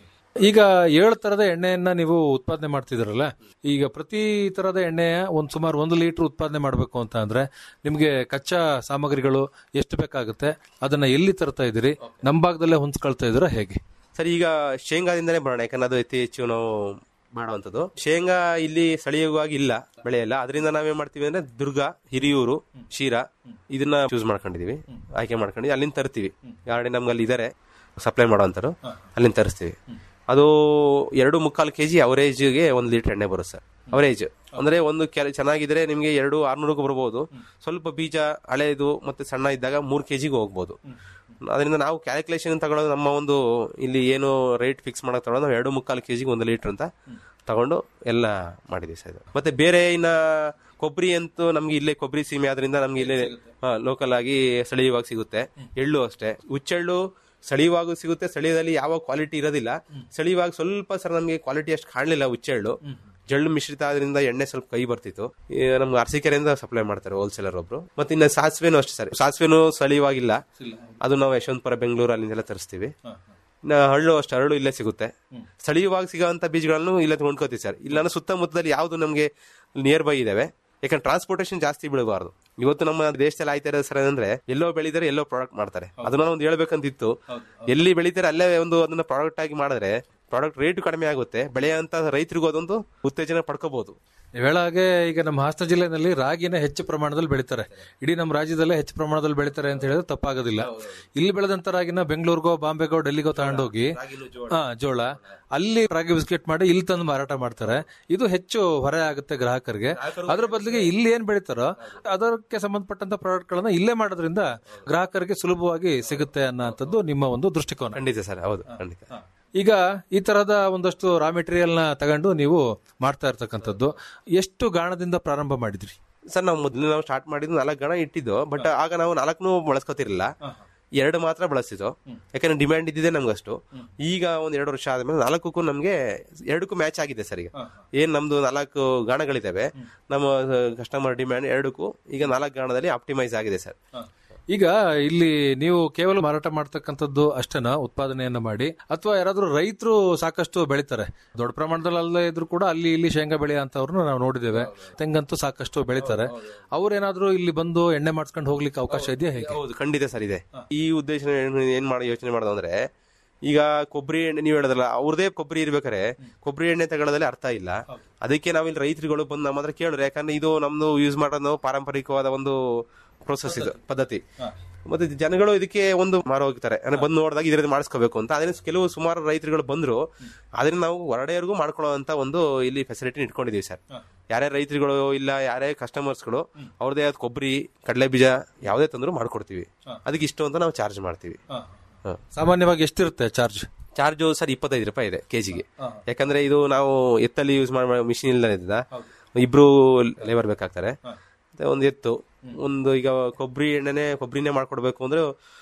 ಈಗ ಏಳು ತರದ ಎಣ್ಣೆಯನ್ನ ನೀವು ಉತ್ಪಾದನೆ ಮಾಡ್ತಿದ್ರಲ್ಲ ಈಗ ಪ್ರತಿ ತರದ ಎಣ್ಣೆ ಒಂದ್ ಸುಮಾರು ಒಂದು ಲೀಟರ್ ಉತ್ಪಾದನೆ ಮಾಡಬೇಕು ಅಂತ ಅಂದ್ರೆ ನಿಮ್ಗೆ ಕಚ್ಚಾ ಸಾಮಗ್ರಿಗಳು ಎಷ್ಟು ಬೇಕಾಗುತ್ತೆ ಅದನ್ನ ಎಲ್ಲಿ ತರ್ತಾ ಇದೀರಿ ನಮ್ಮ ಭಾಗದಲ್ಲೇ ಹೊಂದ್ಕೊಳ್ತಾ ಇದ್ದೀರಾ ಹೇಗೆ ಸರ್ ಈಗ ಶೇಂಗಾದಿಂದನೇ ಬರೋಣ ಯಾಕಂದ್ರೆ ಅದು ಅತಿ ಹೆಚ್ಚು ನಾವು ಮಾಡುವಂಥದ್ದು ಶೇಂಗಾ ಇಲ್ಲಿ ಸ್ಥಳೀಯವಾಗಿ ಇಲ್ಲ ಬೆಳೆಯಲ್ಲ ಅದರಿಂದ ನಾವೇನ್ ಮಾಡ್ತೀವಿ ಅಂದ್ರೆ ದುರ್ಗ ಹಿರಿಯೂರು ಶಿರಾ ಇದನ್ನ ಚೂಸ್ ಮಾಡ್ಕೊಂಡಿದೀವಿ ಆಯ್ಕೆ ಮಾಡ್ಕೊಂಡಿದ್ವಿ ಅಲ್ಲಿಂದ ತರ್ತೀವಿ ಯಾರೇ ನಮ್ಗೆ ಅಲ್ಲಿ ಇದಾರೆ ಸಪ್ಲೈ ಮಾಡೋವಂಥವ್ರು ಅಲ್ಲಿಂದ ತರಿಸ್ತೀವಿ ಅದು ಎರಡು ಮುಕ್ಕಾಲು ಕೆಜಿ ಅವರೇಜ್ಗೆ ಒಂದು ಲೀಟರ್ ಎಣ್ಣೆ ಬರುತ್ತೆ ಸರ್ ಅವರೇಜ್ ಅಂದ್ರೆ ಒಂದು ಕೆಲ ಚೆನ್ನಾಗಿದ್ರೆ ನಿಮ್ಗೆ ಎರಡು ಆರ್ನೂರಕ್ಕೂ ಬರ್ಬೋದು ಸ್ವಲ್ಪ ಬೀಜ ಹಳೆಯದು ಮತ್ತೆ ಸಣ್ಣ ಇದ್ದಾಗ ಮೂರು ಕೆಜಿಗೆ ಹೋಗ್ಬೋದು ಅದರಿಂದ ನಾವು ಕ್ಯಾಲ್ಕುಲೇಷನ್ ತಗೊಳ್ಳೋದು ನಮ್ಮ ಒಂದು ಇಲ್ಲಿ ಏನು ರೇಟ್ ಫಿಕ್ಸ್ ಮಾಡಕ್ ತಗೊಳ್ಳೋದು ನಾವು ಎರಡು ಮುಕ್ಕಾಲು ಕೆಜಿಗೆ ಒಂದು ಲೀಟರ್ ಅಂತ ತಗೊಂಡು ಎಲ್ಲ ಮಾಡಿದೀವಿ ಸರ್ ಇದು. ಮತ್ತೆ ಬೇರೆ ಇನ್ನ ಕೊಬ್ಬರಿ ಅಂತೂ ನಮ್ಗೆ ಇಲ್ಲೇ ಕೊಬ್ಬರಿ ಸೀಮೆ ಆದ್ರಿಂದ ನಮ್ಗೆ ಇಲ್ಲೇ ಲೋಕಲ್ ಆಗಿ ಸ್ಥಳೀಯವಾಗಿ ಸಿಗುತ್ತೆ ಎಳ್ಳು ಅಷ್ಟೇ ಹುಚ್ಚೆಳ್ಳು ಸ್ಥಳೀಯವಾಗೂ ಸಿಗುತ್ತೆ ಸ್ಥಳೀಯದಲ್ಲಿ ಯಾವ ಕ್ವಾಲಿಟಿ ಇರೋದಿಲ್ಲ ಸ್ಥಳೀಯವಾಗಿ ಸ್ವಲ್ಪ ಸರ್ ನಮಗೆ ಕ್ವಾಲಿಟಿ ಅಷ್ಟು ಕಾಣಲಿಲ್ಲ ಹುಚ್ಚೆಳ್ಳು ಜಳ್ಳು ಮಿಶ್ರಿತ ಆದ್ರಿಂದ ಎಣ್ಣೆ ಸ್ವಲ್ಪ ಕೈ ಬರ್ತಿತ್ತು ಈ ನಮ್ಗೆ ಅರಸೀಕೆರೆಯಿಂದ ಸಪ್ಲೈ ಮಾಡ್ತಾರೆ ಹೋಲ್ಸೇಲರ್ ಒಬ್ರು ಮತ್ತೆ ಇನ್ನ ಸಾಸಿವೆನೂ ಅಷ್ಟೇ ಸರ್ ಸಾಸಿವೆನೂ ಸ್ಥಳೀಯವಾಗಿಲ್ಲ ಅದು ನಾವು ಯಶವಂತಪುರ ಬೆಂಗಳೂರು ಅಲ್ಲಿಂದೆಲ್ಲ ತರಿಸ್ತೀವಿ ಇನ್ನ ಹಳ್ಳು ಅಷ್ಟು ಹರಳು ಇಲ್ಲೇ ಸಿಗುತ್ತೆ ಸ್ಥಳೀಯವಾಗಿ ಸಿಗೋಂತ ಬೀಜಗಳನ್ನು ಇಲ್ಲೇ ಕೊಂಡ್ಕೋತೀವಿ ಸರ್ ಇಲ್ಲ ಸುತ್ತಮುತ್ತದಲ್ಲಿ ಯಾವ್ದು ನಮಗೆ ನಿಯರ್ ಬೈ ಇದಾವೆ ಯಾಕಂದ್ರೆ ಟ್ರಾನ್ಸ್ಪೋರ್ಟೇಷನ್ ಜಾಸ್ತಿ ಬೀಳಬಾರ್ದು ಇವತ್ತು ನಮ್ಮ ದೇಶದಲ್ಲಿ ಆಯ್ತಾ ಇರೋದು ಸರ್ ಅಂದ್ರೆ ಎಲ್ಲೋ ಬೆಳಿತಾರೆ ಎಲ್ಲೋ ಪ್ರಾಡಕ್ಟ್ ಮಾಡ್ತಾರೆ ಅದನ್ನ ಒಂದು ಹೇಳ್ಬೇಕಂತಿತ್ತು ಎಲ್ಲಿ ಬೆಳಿತಾರೆ ಅಲ್ಲೇ ಒಂದು ಅದನ್ನ ಪ್ರಾಡಕ್ಟ್ ಆಗಿ ಮಾಡಿದ್ರೆ ಪ್ರಾಡಕ್ಟ್ ರೇಟ್ ಕಡಿಮೆ ಆಗುತ್ತೆ ಬೆಳೆಯಂತ ರೈತರಿಗೂ ಅದೊಂದು ಉತ್ತೇಜನ ಪಡ್ಕೋಬಹುದು ಹೇಳ ಹಾಗೆ ಈಗ ನಮ್ಮ ಹಾಸನ ಜಿಲ್ಲೆನಲ್ಲಿ ರಾಗಿನ ಹೆಚ್ಚು ಪ್ರಮಾಣದಲ್ಲಿ ಬೆಳಿತಾರೆ ಇಡೀ ನಮ್ಮ ರಾಜ್ಯದಲ್ಲೇ ಹೆಚ್ಚು ಪ್ರಮಾಣದಲ್ಲಿ ಬೆಳಿತಾರೆ ಅಂತ ಹೇಳಿದ್ರೆ ತಪ್ಪಾಗೋದಿಲ್ಲ ಇಲ್ಲಿ ಬೆಳೆದಂತ ರಾಗಿನ ಬೆಂಗಳೂರಿಗೋ ಬಾಂಬೆಗೋ ಡೆಲ್ಲಿಗೋ ತಗೊಂಡೋಗಿ ಹಾ ಜೋಳ ಅಲ್ಲಿ ರಾಗಿ ಬಿಸ್ಕೆಟ್ ಮಾಡಿ ಇಲ್ಲಿ ತಂದು ಮಾರಾಟ ಮಾಡ್ತಾರೆ ಇದು ಹೆಚ್ಚು ಹೊರೆ ಆಗುತ್ತೆ ಗ್ರಾಹಕರಿಗೆ ಅದ್ರ ಬದಲಿಗೆ ಇಲ್ಲಿ ಏನ್ ಬೆಳಿತಾರೋ ಅದಕ್ಕೆ ಸಂಬಂಧಪಟ್ಟಂತ ಪ್ರಾಡಕ್ಟ್ ಗಳನ್ನ ಇಲ್ಲೇ ಮಾಡೋದ್ರಿಂದ ಗ್ರಾಹಕರಿಗೆ ಸುಲಭವಾಗಿ ಸಿಗುತ್ತೆ ಅನ್ನೋಂಥದ್ದು ನಿಮ್ಮ ಒಂದು ದೃಷ್ಟಿಕೋನ ಖಂಡಿತ ಸರ್ ಹೌದು ಖಂಡಿತ ಈಗ ಈ ತರಹದ ಒಂದಷ್ಟು ರಾ ಮೆಟೀರಿಯಲ್ ನ ತಗೊಂಡು ನೀವು ಮಾಡ್ತಾ ಇರ್ತಕ್ಕಂಥದ್ದು ಎಷ್ಟು ಗಾಣದಿಂದ ಪ್ರಾರಂಭ ಮಾಡಿದ್ರಿ ಸರ್ ನಾವು ಮೊದಲು ನಾವು ಸ್ಟಾರ್ಟ್ ಮಾಡಿದ್ದು ನಾಲ್ಕು ಗಣ ಇಟ್ಟಿದ್ದು ಬಟ್ ಆಗ ನಾವು ನಾಲ್ಕನು ಬಳಸ್ಕೊತಿರ್ಲಿಲ್ಲ ಎರಡು ಮಾತ್ರ ಬಳಸ್ತಿದ್ದು ಯಾಕಂದ್ರೆ ಡಿಮ್ಯಾಂಡ್ ಇದ್ದಿದೆ ನಮ್ಗಷ್ಟು ಈಗ ಒಂದ್ ಎರಡು ವರ್ಷ ಆದ್ಮೇಲೆ ನಾಲ್ಕಕ್ಕೂ ನಮ್ಗೆ ಎರಡಕ್ಕೂ ಮ್ಯಾಚ್ ಆಗಿದೆ ಸರ್ ಈಗ ಏನ್ ನಮ್ದು ನಾಲ್ಕು ಗಾಣಗಳಿದಾವೆ ನಮ್ಮ ಕಸ್ಟಮರ್ ಡಿಮ್ಯಾಂಡ್ ಎರಡಕ್ಕೂ ಈಗ ನಾಲ್ಕು ಗಾಣದಲ್ಲಿ ಆಪ್ಟಿಮೈಸ್ ಆಗಿದೆ ಸರ್ ಈಗ ಇಲ್ಲಿ ನೀವು ಕೇವಲ ಮಾರಾಟ ಮಾಡ್ತಕ್ಕಂಥದ್ದು ಅಷ್ಟೇನ ಉತ್ಪಾದನೆಯನ್ನ ಮಾಡಿ ಅಥವಾ ಯಾರಾದ್ರೂ ರೈತರು ಸಾಕಷ್ಟು ಬೆಳಿತಾರೆ ದೊಡ್ಡ ಪ್ರಮಾಣದಲ್ಲಿ ಅಲ್ಲೇ ಇದ್ರು ಕೂಡ ಅಲ್ಲಿ ಇಲ್ಲಿ ಶೇಂಗಾ ಬೆಳೆ ಅಂತವ್ರನ್ನ ನಾವು ನೋಡಿದ್ದೇವೆ ತೆಂಗಂತೂ ಸಾಕಷ್ಟು ಬೆಳಿತಾರೆ ಅವ್ರೇನಾದ್ರೂ ಇಲ್ಲಿ ಬಂದು ಎಣ್ಣೆ ಮಾಡ್ಸ್ಕೊಂಡು ಹೋಗ್ಲಿಕ್ಕೆ ಅವಕಾಶ ಇದೆಯಾ ಹೇಗೆ ಹೌದು ಖಂಡಿತ ಸರ್ ಇದೆ ಈ ಉದ್ದೇಶ ಏನ್ ಮಾಡಿ ಯೋಚನೆ ಮಾಡೋದು ಅಂದ್ರೆ ಈಗ ಕೊಬ್ಬರಿ ಎಣ್ಣೆ ನೀವು ಹೇಳೋದಲ್ಲ ಅವ್ರದೇ ಕೊಬ್ಬರಿ ಇರ್ಬೇಕಾರೆ ಕೊಬ್ಬರಿ ಎಣ್ಣೆ ತಗೊಳ್ಳೋದ್ರಲ್ಲಿ ಅರ್ಥ ಇಲ್ಲ ಅದಕ್ಕೆ ನಾವಿಲ್ಲಿ ರೈತರುಗಳು ಬಂದು ನಮ್ಮ ಹತ್ರ ಕೇಳಿದ್ರೆ ಯಾಕಂದ್ರೆ ಇದು ನಮ್ದು ಯೂಸ್ ಮಾಡೋದು ನಾವು ಪಾರಂಪರಿಕವಾದ ಒಂದು ಪ್ರೋಸೆಸ್ ಇದು ಪದ್ಧತಿ ಮತ್ತೆ ಜನಗಳು ಇದಕ್ಕೆ ಒಂದು ಮಾರು ಹೋಗ್ತಾರೆ ಅಂದ್ರೆ ಬಂದು ನೋಡಿದಾಗ ಇದರಿಂದ ಮಾಡಿಸ್ಕೋಬೇಕು ಅಂತ ಅದನ್ನ ಕೆಲವು ಸುಮಾರು ರೈತರುಗಳು ಬಂದ್ರು ಅದನ್ನ ನಾವು ಹೊರಡೆಯವರೆಗೂ ಮಾಡ್ಕೊಳ್ಳೋ ಒಂದು ಇಲ್ಲಿ ಫೆಸಿಲಿಟಿ ಇಟ್ಕೊಂಡಿದೀವಿ ಸರ್ ಯಾರೇ ರೈತರುಗಳು ಇಲ್ಲ ಯಾರೇ ಕಸ್ಟಮರ್ಸ್ಗಳು ಅವ್ರದೇ ಆದ ಕೊಬ್ಬರಿ ಕಡಲೆ ಬೀಜ ಯಾವುದೇ ತಂದ್ರು ಮಾಡ್ಕೊಡ್ತೀವಿ ಅದಕ್ಕೆ ಇಷ್ಟು ಅಂತ ನಾವು ಚಾರ್ಜ್ ಮಾಡ್ತೀವಿ ಹ. ಸಾಮಾನ್ಯವಾಗಿ ಎಷ್ಟಿರುತ್ತೆ ಚಾರ್ಜ್ ಚಾರ್ಜು ಸರ್ ಇಪ್ಪತ್ತೈದು ರೂಪಾಯಿ ಇದೆ ಕೆಜಿಗೆ ಯಾಕಂದ್ರೆ ಇದು ನಾವು ಎತ್ತಲ್ಲಿ ಯೂಸ್ ಮಾಡೋ ಮಿಷಿನ್ ಇಲ್ಲ ಇಬ್ರು ಲೇಬರ್ ಬೇಕಾಗ್ತಾರೆ ಮತ್ತೆ ಒಂದು ಎತ್ತು ಒಂದು ಈಗ ಕೊಬ್ಬರಿ ಎಣ್ಣೆನೆ ಕೊಬ್ಬರಿನೇ ಮಾಡ್ಕೊಡ್ಬೇಕು ಅಂದ್ರೆ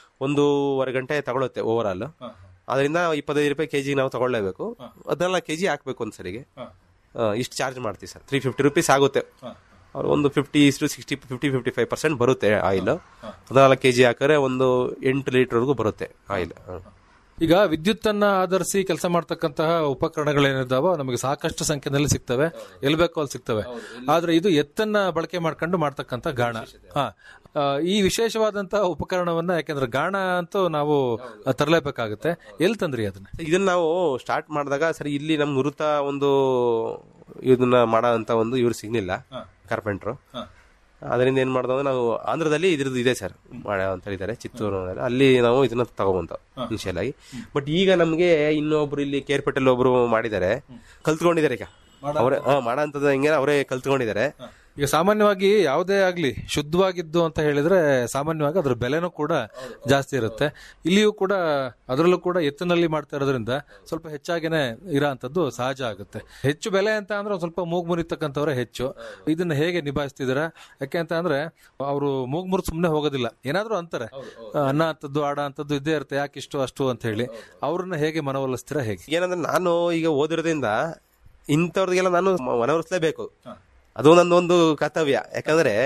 ಒಂದೂವರೆ ಗಂಟೆ ತಗೊಳುತ್ತೆ ಓವರ್ ಆಲ್ ಅದರಿಂದ ಇಪ್ಪತ್ತೈದು ರೂಪಾಯಿ ಕೆಜಿ ನಾವು ತಗೊಳ್ಳೇಬೇಕು ಹದಿನಾಲ್ಕು ಕೆಜಿ ಹಾಕ್ಬೇಕು ಒಂದ್ಸರಿಗೆ ಇಷ್ಟು ಚಾರ್ಜ್ ಮಾಡ್ತೀವಿ ಸರ್ ತ್ರೀ ಫಿಫ್ಟಿ ರುಪೀಸ್ ಆಗುತ್ತೆ ಅವ್ರು ಒಂದು fifty to sixty fifty fifty five percent ಬರುತ್ತೆ ಆಯಿಲ್ ಹದಿನಾಲ್ಕು ಕೆಜಿ ಹಾಕಿದ್ರೆ ಒಂದು ಎಂಟು ಲೀಟರ್ವರೆಗೂ ಬರುತ್ತೆ ಆಯಿಲ್ ಈಗ ವಿದ್ಯುತ್ ಅನ್ನ ಆಧರಿಸಿ ಕೆಲಸ ಮಾಡ್ತಕ್ಕಂತಹ ಉಪಕರಣಗಳೇನಿದಾವೋ ನಮಗೆ ಸಾಕಷ್ಟು ಸಂಖ್ಯೆಯಲ್ಲಿ ಸಿಗ್ತವೆ ಎಲ್ಲಿ ಬೇಕೋ ಅಲ್ಲಿ ಸಿಗ್ತವೆ ಆದ್ರೆ ಇದು ಎತ್ತನ್ನ ಬಳಕೆ ಮಾಡ್ಕೊಂಡು ಮಾಡ್ತಕ್ಕಂಥ ಗಾಣ ಹಾ ಆ, ಈ ವಿಶೇಷವಾದಂತಹ ಉಪಕರಣವನ್ನ ಯಾಕೆಂದ್ರೆ ಗಾಣ ಅಂತೂ ನಾವು ತರಲೇಬೇಕಾಗುತ್ತೆ ಎಲ್ಲಿ ತಂದ್ರಿ ಅದನ್ನ ಇದನ್ನ ನಾವು ಸ್ಟಾರ್ಟ್ ಮಾಡಿದಾಗ ಸರಿ ಇಲ್ಲಿ ನಮ್ ನುರಿತ ಒಂದು ಇದನ್ನ ಮಾಡೋ ಅಂತ ಒಂದು ಇವ್ರು ಸಿಗ್ಲಿಲ್ಲ ಕಾರ್ಪೆಂಟ್ರು ಅದರಿಂದ ಏನ್ ಮಾಡ್ದೋ ಅಂದ್ರೆ ನಾವು ಆಂಧ್ರದಲ್ಲಿ ಇದ್ರದ್ದು ಇದೆ ಸರ್ ಮಾಡೋ ಅಂತ ಹೇಳಿದ್ದಾರೆ ಚಿತ್ತೂರು ಅಲ್ಲಿ ನಾವು ಇದನ್ನ ತಗೊಬಂತ ಇನಿಷಿಯಲ್ ಆಗಿ ಬಟ್ ಈಗ ನಮ್ಗೆ ಇನ್ನೊಬ್ರು ಇಲ್ಲಿ ಕೇರ್ಪೇಟೆಲ್ ಒಬ್ರು ಮಾಡಿದ್ದಾರೆ ಕಲ್ತ್ಕೊಂಡಿದ್ದಾರೆ ಈಗ ಅವರೇ ಮಾಡೋ ಅಂತದ್ದು ಹಿಂಗೆ ಅವರೇ ಕಲ್ತ್ಕೊಂಡಿದ್ದಾರೆ ಈಗ ಸಾಮಾನ್ಯವಾಗಿ ಯಾವುದೇ ಆಗ್ಲಿ ಶುದ್ಧವಾಗಿದ್ದು ಅಂತ ಹೇಳಿದ್ರೆ ಸಾಮಾನ್ಯವಾಗಿ ಅದ್ರ ಬೆಲೆನೂ ಕೂಡ ಜಾಸ್ತಿ ಇರುತ್ತೆ ಇಲ್ಲಿಯೂ ಕೂಡ ಅದರಲ್ಲೂ ಕೂಡ ಎತ್ತಿನಲ್ಲಿ ಮಾಡ್ತಾ ಇರೋದ್ರಿಂದ ಸ್ವಲ್ಪ ಹೆಚ್ಚಾಗಿನೇ ಇರೋ ಅಂತದ್ದು ಸಹಜ ಆಗುತ್ತೆ ಹೆಚ್ಚು ಬೆಲೆ ಅಂತ ಅಂದ್ರೆ ಒಂದ್ ಸ್ವಲ್ಪ ಮೂಗ್ ಮುರಿತಕ್ಕಂಥವ್ರೆ ಹೆಚ್ಚು ಇದನ್ನ ಹೇಗೆ ನಿಭಾಯಿಸ್ತಿದಾರ ಯಾಕೆ ಅಂತ ಅಂದ್ರೆ ಅವರು ಮೂಗ್ ಮುರಿದು ಸುಮ್ನೆ ಹೋಗೋದಿಲ್ಲ ಏನಾದ್ರೂ ಅಂತಾರೆ ಆ, ಅನ್ನ ಅಂತದ್ದು ಆಡ ಅಂತದ್ದು ಇದ್ದೇ ಇರುತ್ತೆ ಯಾಕೆ ಇಷ್ಟು ಅಷ್ಟು ಅಂತ ಹೇಳಿ ಅವ್ರನ್ನ ಹೇಗೆ ಮನವೊಲಿಸ್ತೀರಾ ಹೇಗೆ ಏನಂದ್ರೆ ನಾನು ಈಗ ಓದಿರೋದ್ರಿಂದ ಇಂಥವ್ರಿಗೆಲ್ಲ ನಾನು ಮ- ಮನವರಿಸಲೇಬೇಕು ಅದು ನನ್ನೊಂದು ಕರ್ತವ್ಯ ಯಾಕಂದ್ರೆ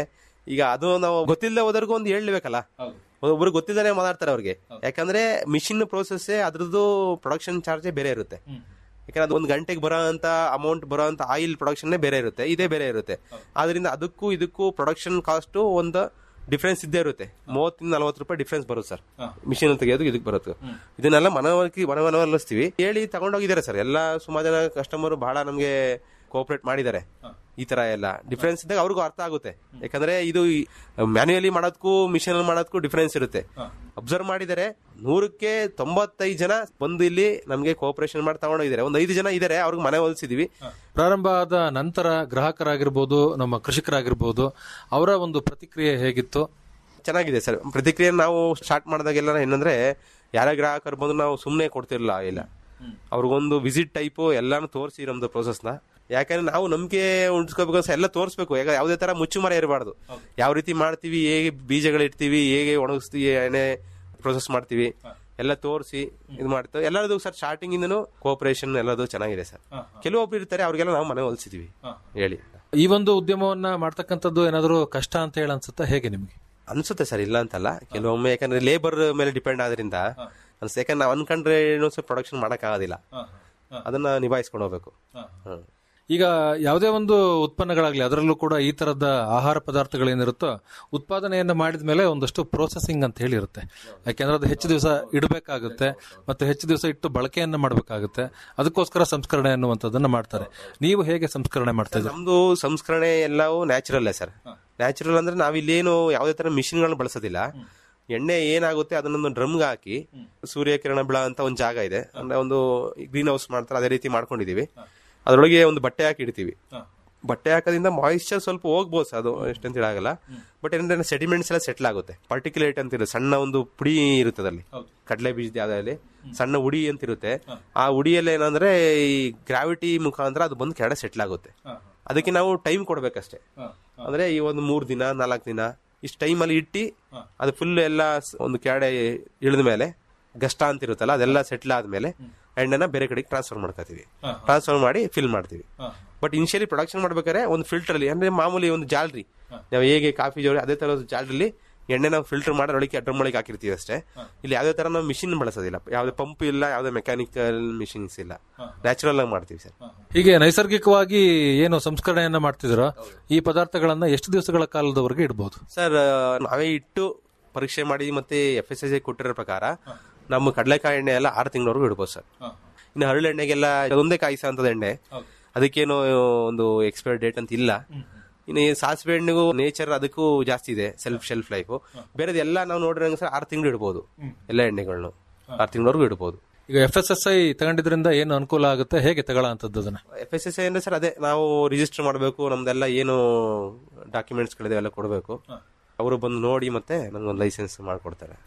ಈಗ ಅದು ನಾವು ಗೊತ್ತಿಲ್ಲದೆ ಹೋದವ್ರಿಗೂ ಒಂದು ಹೇಳ್ಬೇಕಲ್ಲ ಒಬ್ರು ಗೊತ್ತಿಲ್ಲದೆ ಮಾತಾಡ್ತಾರೆ ಅವ್ರಿಗೆ ಯಾಕಂದ್ರೆ ಮಿಷಿನ್ ಪ್ರೋಸೆಸ್ ಅದ್ರದ್ದು ಪ್ರೊಡಕ್ಷನ್ ಚಾರ್ಜೇ ಬೇರೆ ಇರುತ್ತೆ ಯಾಕಂದ್ರೆ ಅದು ಒಂದು ಗಂಟೆಗೆ ಬರೋ ಅಂತ ಅಮೌಂಟ್ ಬರೋ ಅಂತ ಆಯಿಲ್ ಪ್ರೊಡಕ್ಷನ್ ಬೇರೆ ಇರುತ್ತೆ ಇದೇ ಬೇರೆ ಇರುತ್ತೆ ಆದ್ರಿಂದ ಅದಕ್ಕೂ ಇದಕ್ಕೂ ಪ್ರೊಡಕ್ಷನ್ ಕಾಸ್ಟ್ ಒಂದು ಡಿಫ್ರೆನ್ಸ್ ಇದ್ದೇ ಇರುತ್ತೆ ಮೂವತ್ತಿಂದ ನಲವತ್ತು ರೂಪಾಯಿ ಡಿಫ್ರೆನ್ಸ್ ಬರುತ್ತೆ ಸರ್ ಮಿಷಿನ್ ತೆಗೆಯೋದು ಇದಕ್ಕೆ ಬರುತ್ತೆ ಇದನ್ನೆಲ್ಲ ಮನವರಿಕೆ ಮನವನ್ನಲ್ಲಿಸ್ತೀವಿ ಹೇಳಿ ತಗೊಂಡೋಗಿದ್ದಾರೆ ಸರ್ ಎಲ್ಲ ಸುಮಾರು ಜನ ಕಸ್ಟಮರ್ ಬಹಳ ನಮಗೆ ಕೋಆಪರೇಟ್ ಮಾಡಿದ್ದಾರೆ ಈ ತರ ಎಲ್ಲ ಡಿಫ್ರೆನ್ಸ್ ಇದ್ದಾಗ ಅವ್ರಿಗೂ ಅರ್ಥ ಆಗುತ್ತೆ ಯಾಕಂದ್ರೆ ಇದು ಮ್ಯಾನ್ಯುಯಲಿ ಮಾಡೋದಕ್ಕೂ ಮಿಷನ್ ಮಾಡೋದಕ್ಕೂ ಡಿಫ್ರೆನ್ಸ್ ಇರುತ್ತೆ ಅಬ್ಸರ್ವ್ ಮಾಡಿದರೆ ನೂರಕ್ಕೆ ತೊಂಬತ್ತೈದು ಜನ ಬಂದು ಇಲ್ಲಿ ನಮಗೆ ಕೋಆಪರೇಷನ್ ಮಾಡಿ ತಗೊಂಡೋಗಿದ್ದಾರೆ ಒಂದು ಐದು ಜನ ಇದ್ದಾರೆ ಅವ್ರಿಗೆ ಮನೆ ಹೊಲಿಸಿದೀವಿ ಪ್ರಾರಂಭ ಆದ ನಂತರ ಗ್ರಾಹಕರಾಗಿರ್ಬೋದು ನಮ್ಮ ಕೃಷಿಕರಾಗಿರ್ಬೋದು ಅವರ ಒಂದು ಪ್ರತಿಕ್ರಿಯೆ ಹೇಗಿತ್ತು ಚೆನ್ನಾಗಿದೆ ಸರ್ ಪ್ರತಿಕ್ರಿಯೆ ನಾವು ಸ್ಟಾರ್ಟ್ ಮಾಡಿದಾಗೆಲ್ಲ ಏನಂದ್ರೆ ಯಾರೇ ಗ್ರಾಹಕರು ಬಂದು ನಾವು ಸುಮ್ಮನೆ ಕೊಡ್ತಿರ್ಲಿಲ್ಲ ಇಲ್ಲ ಅವ್ರಿಗೊಂದು ವಿಸಿಟ್ ಟೈಪು ಎಲ್ಲಾನು ತೋರಿಸಿ ನಮ್ದು ಪ್ರೋಸೆಸ್ನ ಯಾಕಂದ್ರೆ ನಾವು ನಂಬಿಕೆ ಉಳಿಸ್ಕೋಬೇಕು ಅಂತ ಎಲ್ಲ ತೋರಿಸ್ಬೇಕು ಯಾಕ ಯಾವುದೇ ತರ ಮುಚ್ಚುಮರ ಇರಬಾರ್ದು ಯಾವ ರೀತಿ ಮಾಡ್ತೀವಿ ಹೇಗೆ ಬೀಜಗಳು ಇಡ್ತೀವಿ ಹೇಗೆ ಒಣಗಿಸ್ತೀವಿ ಎಣ್ಣೆ ಪ್ರೊಸೆಸ್ ಮಾಡ್ತೀವಿ ಎಲ್ಲ ತೋರಿಸಿ ಇದು ಮಾಡ್ತೇವೆ ಎಲ್ಲರದು ಸರ್ ಸ್ಟಾರ್ಟಿಂಗ್ ಇಂದನು ಕೋಆಪರೇಷನ್ ಎಲ್ಲದು ಚೆನ್ನಾಗಿದೆ ಸರ್ ಕೆಲವೊಬ್ರು ಇರ್ತಾರೆ ಅವ್ರಿಗೆಲ್ಲ ನಾವು ಮನೆ ಹೊಲಿಸಿದೀವಿ ಹೇಳಿ ಈ ಒಂದು ಉದ್ಯಮವನ್ನ ಮಾಡ್ತಕ್ಕಂಥದ್ದು ಏನಾದರೂ ಕಷ್ಟ ಅಂತ ಹೇಳಿ ಅನ್ಸುತ್ತಾ ಹೇಗೆ ನಿಮಗೆ ಅನ್ಸುತ್ತೆ ಸರ್ ಇಲ್ಲ ಅಂತಲ್ಲ ಕೆಲವೊಮ್ಮೆ ಯಾಕಂದ್ರೆ ಲೇಬರ್ ಮೇಲೆ ಡಿಪೆಂಡ್ ಆದ್ರಿಂದ ಅನ್ಸುತ್ತೆ ಯಾಕಂದ್ರೆ ನಾವು ಅನ್ಕೊಂಡ್ರೆ ಏನೋ ಸ್ವಲ್ಪ ಪ್ರೊಡಕ್ಷನ್ ಮಾಡಕ್ ಆಗೋದಿಲ್ಲ ಅದನ್ನ ನಿಭಾಯಿಸ್ಕೊಂಡು ಹೋಗ್ಬೇಕು ಹ್ಮ್. ಈಗ ಯಾವುದೇ ಒಂದು ಉತ್ಪನ್ನಗಳಾಗ್ಲಿ ಅದರಲ್ಲೂ ಕೂಡ ಈ ತರದ ಆಹಾರ ಪದಾರ್ಥಗಳೇನಿರುತ್ತೋ ಉತ್ಪಾದನೆಯನ್ನ ಮಾಡಿದ ಮೇಲೆ ಒಂದಷ್ಟು ಪ್ರೋಸೆಸಿಂಗ್ ಅಂತ ಹೇಳಿ ಇರುತ್ತೆ ಯಾಕೆಂದ್ರೆ ಅದು ಹೆಚ್ಚು ದಿವಸ ಇಡಬೇಕಾಗುತ್ತೆ ಮತ್ತೆ ಹೆಚ್ಚು ದಿವಸ ಇಟ್ಟು ಬಳಕೆಯನ್ನ ಮಾಡಬೇಕಾಗುತ್ತೆ ಅದಕ್ಕೋಸ್ಕರ ಸಂಸ್ಕರಣೆ ಅನ್ನುವಂಥದ್ದನ್ನ ಮಾಡ್ತಾರೆ ನೀವು ಹೇಗೆ ಸಂಸ್ಕರಣೆ ಮಾಡ್ತಾ ಇದ್ದೀರಿ ನಮ್ದು ಸಂಸ್ಕರಣೆ ಎಲ್ಲವೂ ನ್ಯಾಚುರಲ್ ಸರ್ ನ್ಯಾಚುರಲ್ ಅಂದ್ರೆ ನಾವಿಲ್ಲೇನು ಯಾವುದೇ ತರ ಮಿಷಿನ್ಗಳನ್ನ ಬಳಸೋದಿಲ್ಲ ಎಣ್ಣೆ ಏನಾಗುತ್ತೆ ಅದನ್ನೊಂದು ಡ್ರಮ್ಗೆ ಹಾಕಿ ಸೂರ್ಯಕಿರಣ ಬೀಳ ಅಂತ ಒಂದು ಜಾಗ ಇದೆ ಅಂದ್ರೆ ಒಂದು ಗ್ರೀನ್ ಹೌಸ್ ಮಾಡ್ತಾರೆ ಅದೇ ರೀತಿ ಮಾಡ್ಕೊಂಡಿದೀವಿ ಅದರೊಳಗೆ ಒಂದು ಬಟ್ಟೆ ಹಾಕಿ ಇಡ್ತೀವಿ ಬಟ್ಟೆ ಹಾಕೋದ್ರಿಂದ ಮಾಯಿಶ್ಚರ್ ಸ್ವಲ್ಪ ಹೋಗ್ಬೋದು ಸರ್ ಅದು ಎಷ್ಟಂತ ಹೇಳಾಗಲ್ಲ ಬಟ್ ಏನಂದ್ರೆ ಸೆಡಿಮೆಂಟ್ಸ್ ಎಲ್ಲ ಸೆಟ್ಲ್ ಆಗುತ್ತೆ ಪರ್ಟಿಕ್ಯುಲೇಟ್ ಅಂತ ಇರುತ್ತೆ ಸಣ್ಣ ಒಂದು ಪುಡಿ ಇರುತ್ತೆ ಅದ್ರಲ್ಲಿ ಕಡಲೆ ಬೀಜದ ಯಾವ್ದ್ರಲ್ಲಿ ಸಣ್ಣ ಉಡಿ ಅಂತ ಇರುತ್ತೆ ಆ ಉಡಿಯಲ್ಲಿ ಏನಂದ್ರೆ ಈ ಗ್ರಾವಿಟಿ ಮುಖಾಂತರ ಅದು ಬಂದು ಕೆಳಗಡೆ ಸೆಟ್ಲ್ ಆಗುತ್ತೆ ಅದಕ್ಕೆ ನಾವು ಟೈಮ್ ಕೊಡ್ಬೇಕಷ್ಟೇ ಅಂದ್ರೆ ಈ ಒಂದು ಮೂರ್ ದಿನ ನಾಲ್ಕು ದಿನ ಇಷ್ಟು ಟೈಮ್ ಅಲ್ಲಿ ಇಟ್ಟು ಅದು ಫುಲ್ ಎಲ್ಲ ಸ್- ಒಂದು ಕೆಳಗಡೆ ಇಳಿದ ಮೇಲೆ ಗಷ್ಟ ಅಂತ ಇರುತ್ತಲ್ಲ ಅದೆಲ್ಲ ಸೆಟ್ಲ್ ಆದ್ಮೇಲೆ ಎಣ್ಣೆನ ಬೇರೆ ಕಡೆಗೆ ಟ್ರಾನ್ಸ್ಫರ್ ಮಾಡ್ಕೋತೀವಿ ಟ್ರಾನ್ಸ್ಫರ್ ಮಾಡಿ ಫಿಲ್ ಮಾಡ್ತೀವಿ ಬಟ್ ಇನಿಷಿಯಲಿ ಪ್ರೊಡಕ್ಷನ್ ಮಾಡ್ಬೇಕಾದ್ರೆ ಒಂದು ಫಿಲ್ಟರ್ ಅಲ್ಲಿ ಅಂದ್ರೆ ಮಾಮೂಲಿ ಒಂದು ಜಾಲ್ರಿ ನಾವು ಹೇಗೆ ಕಾಫಿ ಜೋಡಿ ಅದೇ ತರ ಜಾಲ್ರಿಲಿ ಎಣ್ಣೆ ನಾವು ಫಿಲ್ಟರ್ ಮಾಡಿ ಒಳಗೆ ಡ್ರಮ್ ಒಳಗೆ ಹಾಕಿರ್ತೀವಿ ಅಷ್ಟೇ ಇಲ್ಲಿ ಯಾವುದೇ ತರ ನಾವು ಮಿಷಿನ್ ಬಳಸೋದಿಲ್ಲ ಯಾವುದೇ ಪಂಪ್ ಇಲ್ಲ ಯಾವುದೇ ಮೆಕ್ಯಾನಿಕಲ್ ಮಿಷಿನ್ಸ್ ಇಲ್ಲ ನ್ಯಾಚುರಲ್ ಆಗಿ ಮಾಡ್ತೀವಿ ಸರ್ ಹೀಗೆ ನೈಸರ್ಗಿಕವಾಗಿ ಏನು ಸಂಸ್ಕರಣೆಯನ್ನ ಮಾಡ್ತಿದ್ದೀರೋ ಈ ಪದಾರ್ಥಗಳನ್ನ ಎಷ್ಟು ದಿವಸಗಳ ಕಾಲದವರೆಗೆ ಇಡಬಹುದು ಸರ್ ನಾವೇ ಇಟ್ಟು ಪರೀಕ್ಷೆ ಮಾಡಿ ಮತ್ತೆ ಎಫ್ ಎಸ್ ಎಸ್ ಕೊಟ್ಟಿರೋ ಪ್ರಕಾರ ನಮ್ಮ ಕಡಲೆಕಾಯಿ ಎಣ್ಣೆ ಎಲ್ಲ ಆರು ತಿಂಗಳವರೆಗೂ ಇಡ್ಬೋದು ಸರ್ ಇನ್ನು ಹರಳು ಎಣ್ಣೆಗೆಲ್ಲ ಒಂದೇ ಕಾಯಿಸ ಅಂತದ ಎಣ್ಣೆ ಅದಕ್ಕೇನು ಒಂದು ಎಕ್ಸ್ಪೈರ್ ಡೇಟ್ ಅಂತ ಇಲ್ಲ ಇನ್ನು ಈ ಸಾಸಿವೆ ಎಣ್ಣೆಗೂ ನೇಚರ್ ಅದಕ್ಕೂ ಜಾಸ್ತಿ ಇದೆ ಸೆಲ್ಫ್ ಶೆಲ್ಫ್ ಲೈಫ್ ಬೇರೆದು ಎಲ್ಲ ನಾವು ನೋಡಿರಂಗ ಸರ್ ಆರು ತಿಂಗಳು ಇಡ್ಬೋದು ಎಲ್ಲ ಎಣ್ಣೆಗಳನ್ನು ಆರು ತಿಂಗಳವರೆಗೂ ಇಡ್ಬೋದು ಈಗ ಎಫ್ ಎಸ್ ಎಸ್ ಐ ತಗೊಂಡಿದ್ರಿಂದ ಏನು ಅನುಕೂಲ ಆಗುತ್ತೆ ಹೇಗೆ ತಗೊಳ್ಳೋಂಥದ್ದು ಅದನ್ನ ಎಫ್ ಎಸ್ ಎಸ್ ಅಂದ್ರೆ ಸರ್ ಅದೇ ನಾವು ರಿಜಿಸ್ಟರ್ ಮಾಡಬೇಕು ನಮ್ದೆಲ್ಲ ಏನು ಡಾಕ್ಯುಮೆಂಟ್ಸ್ ಗಳಿದೆ ಎಲ್ಲ ಕೊಡಬೇಕು ಅವರು ಬಂದು ನೋಡಿ ಮತ್ತೆ ನಮ್ಗೊಂದು ಲೈಸೆನ್ಸ್ ಮಾಡ್ಕೊಡ್ತಾರೆ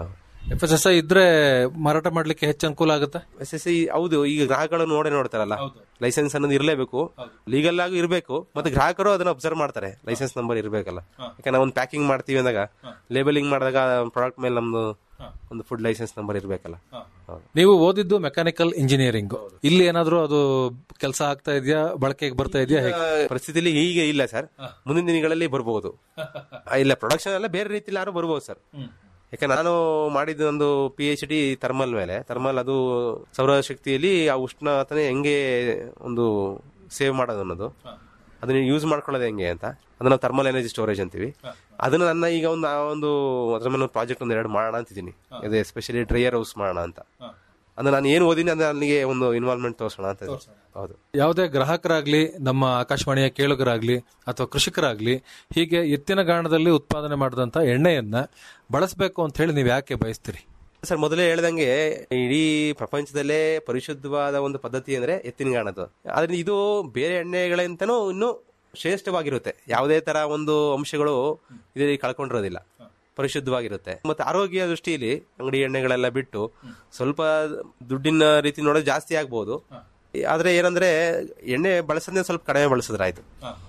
ಎಫ್ ಎಸ್ ಎಸ್ ಐ ಇದ್ರೆ ಮಾರಾಟ ಮಾಡ್ಲಿಕ್ಕೆ ಹೆಚ್ಚು ಅನುಕೂಲ ಆಗುತ್ತೆ ಎಸ್ ಎಸ್ ಸಿ ಹೌದು ಈಗ ಗ್ರಾಹಕಗಳು ನೋಡೇ ನೋಡ್ತಾರಲ್ಲ ಲೈಸೆನ್ಸ್ ಅನ್ನೋದು ಇರಲೇಬೇಕು ಲೀಗಲ್ ಆಗಿ ಇರಬೇಕು ಮತ್ತೆ ಗ್ರಾಹಕರು ಅದನ್ನ ಅಬ್ಸರ್ವ್ ಮಾಡ್ತಾರೆ ಲೈಸೆನ್ಸ್ ನಂಬರ್ ಇರಬೇಕಲ್ಲ ಯಾಕಂದ್ರೆ ನಾವು ಒಂದು ಪ್ಯಾಕಿಂಗ್ ಮಾಡ್ತೀವಿ ಅಂದಾಗ ಲೇಬಲಿಂಗ್ ಮಾಡಿದಾಗ ಪ್ರಾಡಕ್ಟ್ ಮೇಲೆ ನಮ್ದು ಒಂದು ಫುಡ್ ಲೈಸೆನ್ಸ್ ನಂಬರ್ ಇರಬೇಕಲ್ಲ ನೀವು ಓದಿದ್ದು ಮೆಕ್ಯಾನಿಕಲ್ ಇಂಜಿನಿಯರಿಂಗ್ ಇಲ್ಲಿ ಏನಾದ್ರೂ ಅದು ಕೆಲಸ ಆಗ್ತಾ ಇದೆಯಾ ಬಳಕೆಗೆ ಬರ್ತಾ ಇದೆಯಾ ಹೇಗೆ ಪರಿಸ್ಥಿತಿಲಿ ಈಗ ಇಲ್ಲ ಸರ್ ಮುಂದಿನ ದಿನಗಳಲ್ಲಿ ಬರ್ಬೋದು ಆ, ಇಲ್ಲ ಪ್ರೊಡಕ್ಷನ್ ಎಲ್ಲ ಬೇರೆ ರೀತಿಲಿ ಯಾರು ಬರ್ಬೋದು ಸರ್ ಯಾಕೆ ನಾನು ಮಾಡಿದ ಒಂದು ಪಿ ಎಚ್ ಡಿ ಥರ್ಮಲ್ ಮೇಲೆ ಥರ್ಮಲ್ ಅದು ಸೌರಶಕ್ತಿಯಲ್ಲಿ ಆ ಉಷ್ಣತನೆ ಹೆಂಗೆ ಒಂದು ಸೇವ್ ಮಾಡೋದು ಅನ್ನೋದು ಅದನ್ನ ಯೂಸ್ ಮಾಡ್ಕೊಳ್ಳೋದು ಹೆಂಗೆ ಅಂತ ಅದನ್ನ ಥರ್ಮಲ್ ಎನರ್ಜಿ ಸ್ಟೋರೇಜ್ ಅಂತೀವಿ ಅದನ್ನ ನನ್ನ ಈಗ ಒಂದು ಆ ಒಂದು ಅದ್ರ ಮೇಲೆ ಪ್ರಾಜೆಕ್ಟ್ ಒಂದು ಎರಡು ಮಾಡೋಣ ಅಂತಿದ್ದೀನಿ ಇದು ಎಸ್ಪೆಷಲಿ ಡ್ರೈಯರ್ ಹೌಸ್ ಮಾಡೋಣ ಅಂತ ಅಂದ್ರೆ ನಾನು ಏನು ಓದಿನಿ ಅಂದ್ರೆ ನನಗೆ ಒಂದು ಇನ್ವಾಲ್ವ್ಮೆಂಟ್ ತೋರಿಸೋಣ ಅಂತ ಇದೆ. ಹೌದು ಯಾವುದೇ ಗ್ರಾಹಕರಾಗ್ಲಿ ನಮ್ಮ ಆಕಾಶವಾಣಿಯ ಕೇಳುಗರಾಗ್ಲಿ ಅಥವಾ ಕೃಷಿಕರಾಗ್ಲಿ ಹೀಗೆ ಎತ್ತಿನ ಗಾಣದಲ್ಲಿ ಉತ್ಪಾದನೆ ಮಾಡಿದಂತ ಎಣ್ಣೆಯನ್ನ ಬಳಸಬೇಕು ಅಂತ ಹೇಳಿ ನೀವು ಯಾಕೆ ಬಯಸ್ತೀರಿ ಸರ್ ಮೊದಲೇ ಹೇಳ್ದಂಗೆ ಇಡೀ ಪ್ರಪಂಚದಲ್ಲೇ ಪರಿಶುದ್ಧವಾದ ಒಂದು ಪದ್ಧತಿ ಅಂದ್ರೆ ಎತ್ತಿನಗಾಣದು ಆದ್ರೆ ಇದು ಬೇರೆ ಎಣ್ಣೆಗಳಿಂತನೂ ಇನ್ನೂ ಶ್ರೇಷ್ಠವಾಗಿರುತ್ತೆ ಯಾವುದೇ ತರ ಒಂದು ಅಂಶಗಳು ಇದರಲ್ಲಿ ಕಳ್ಕೊಂಡಿರೋದಿಲ್ಲ ಪರಿಶುದ್ಧವಾಗಿರುತ್ತೆ ಮತ್ತೆ ಆರೋಗ್ಯ ದೃಷ್ಟಿಯಲ್ಲಿ ಅಂಗಡಿ ಎಣ್ಣೆಗಳೆಲ್ಲ ಬಿಟ್ಟು ಸ್ವಲ್ಪ ದುಡ್ಡಿನ ರೀತಿ ನೋಡೋದು ಜಾಸ್ತಿ ಆಗ್ಬೋದು ಆದ್ರೆ ಏನಂದ್ರೆ ಎಣ್ಣೆ ಬಳಸೋದೇ ಸ್ವಲ್ಪ ಕಡಿಮೆ ಬಳಸಿದ್ರಾಯ್ತು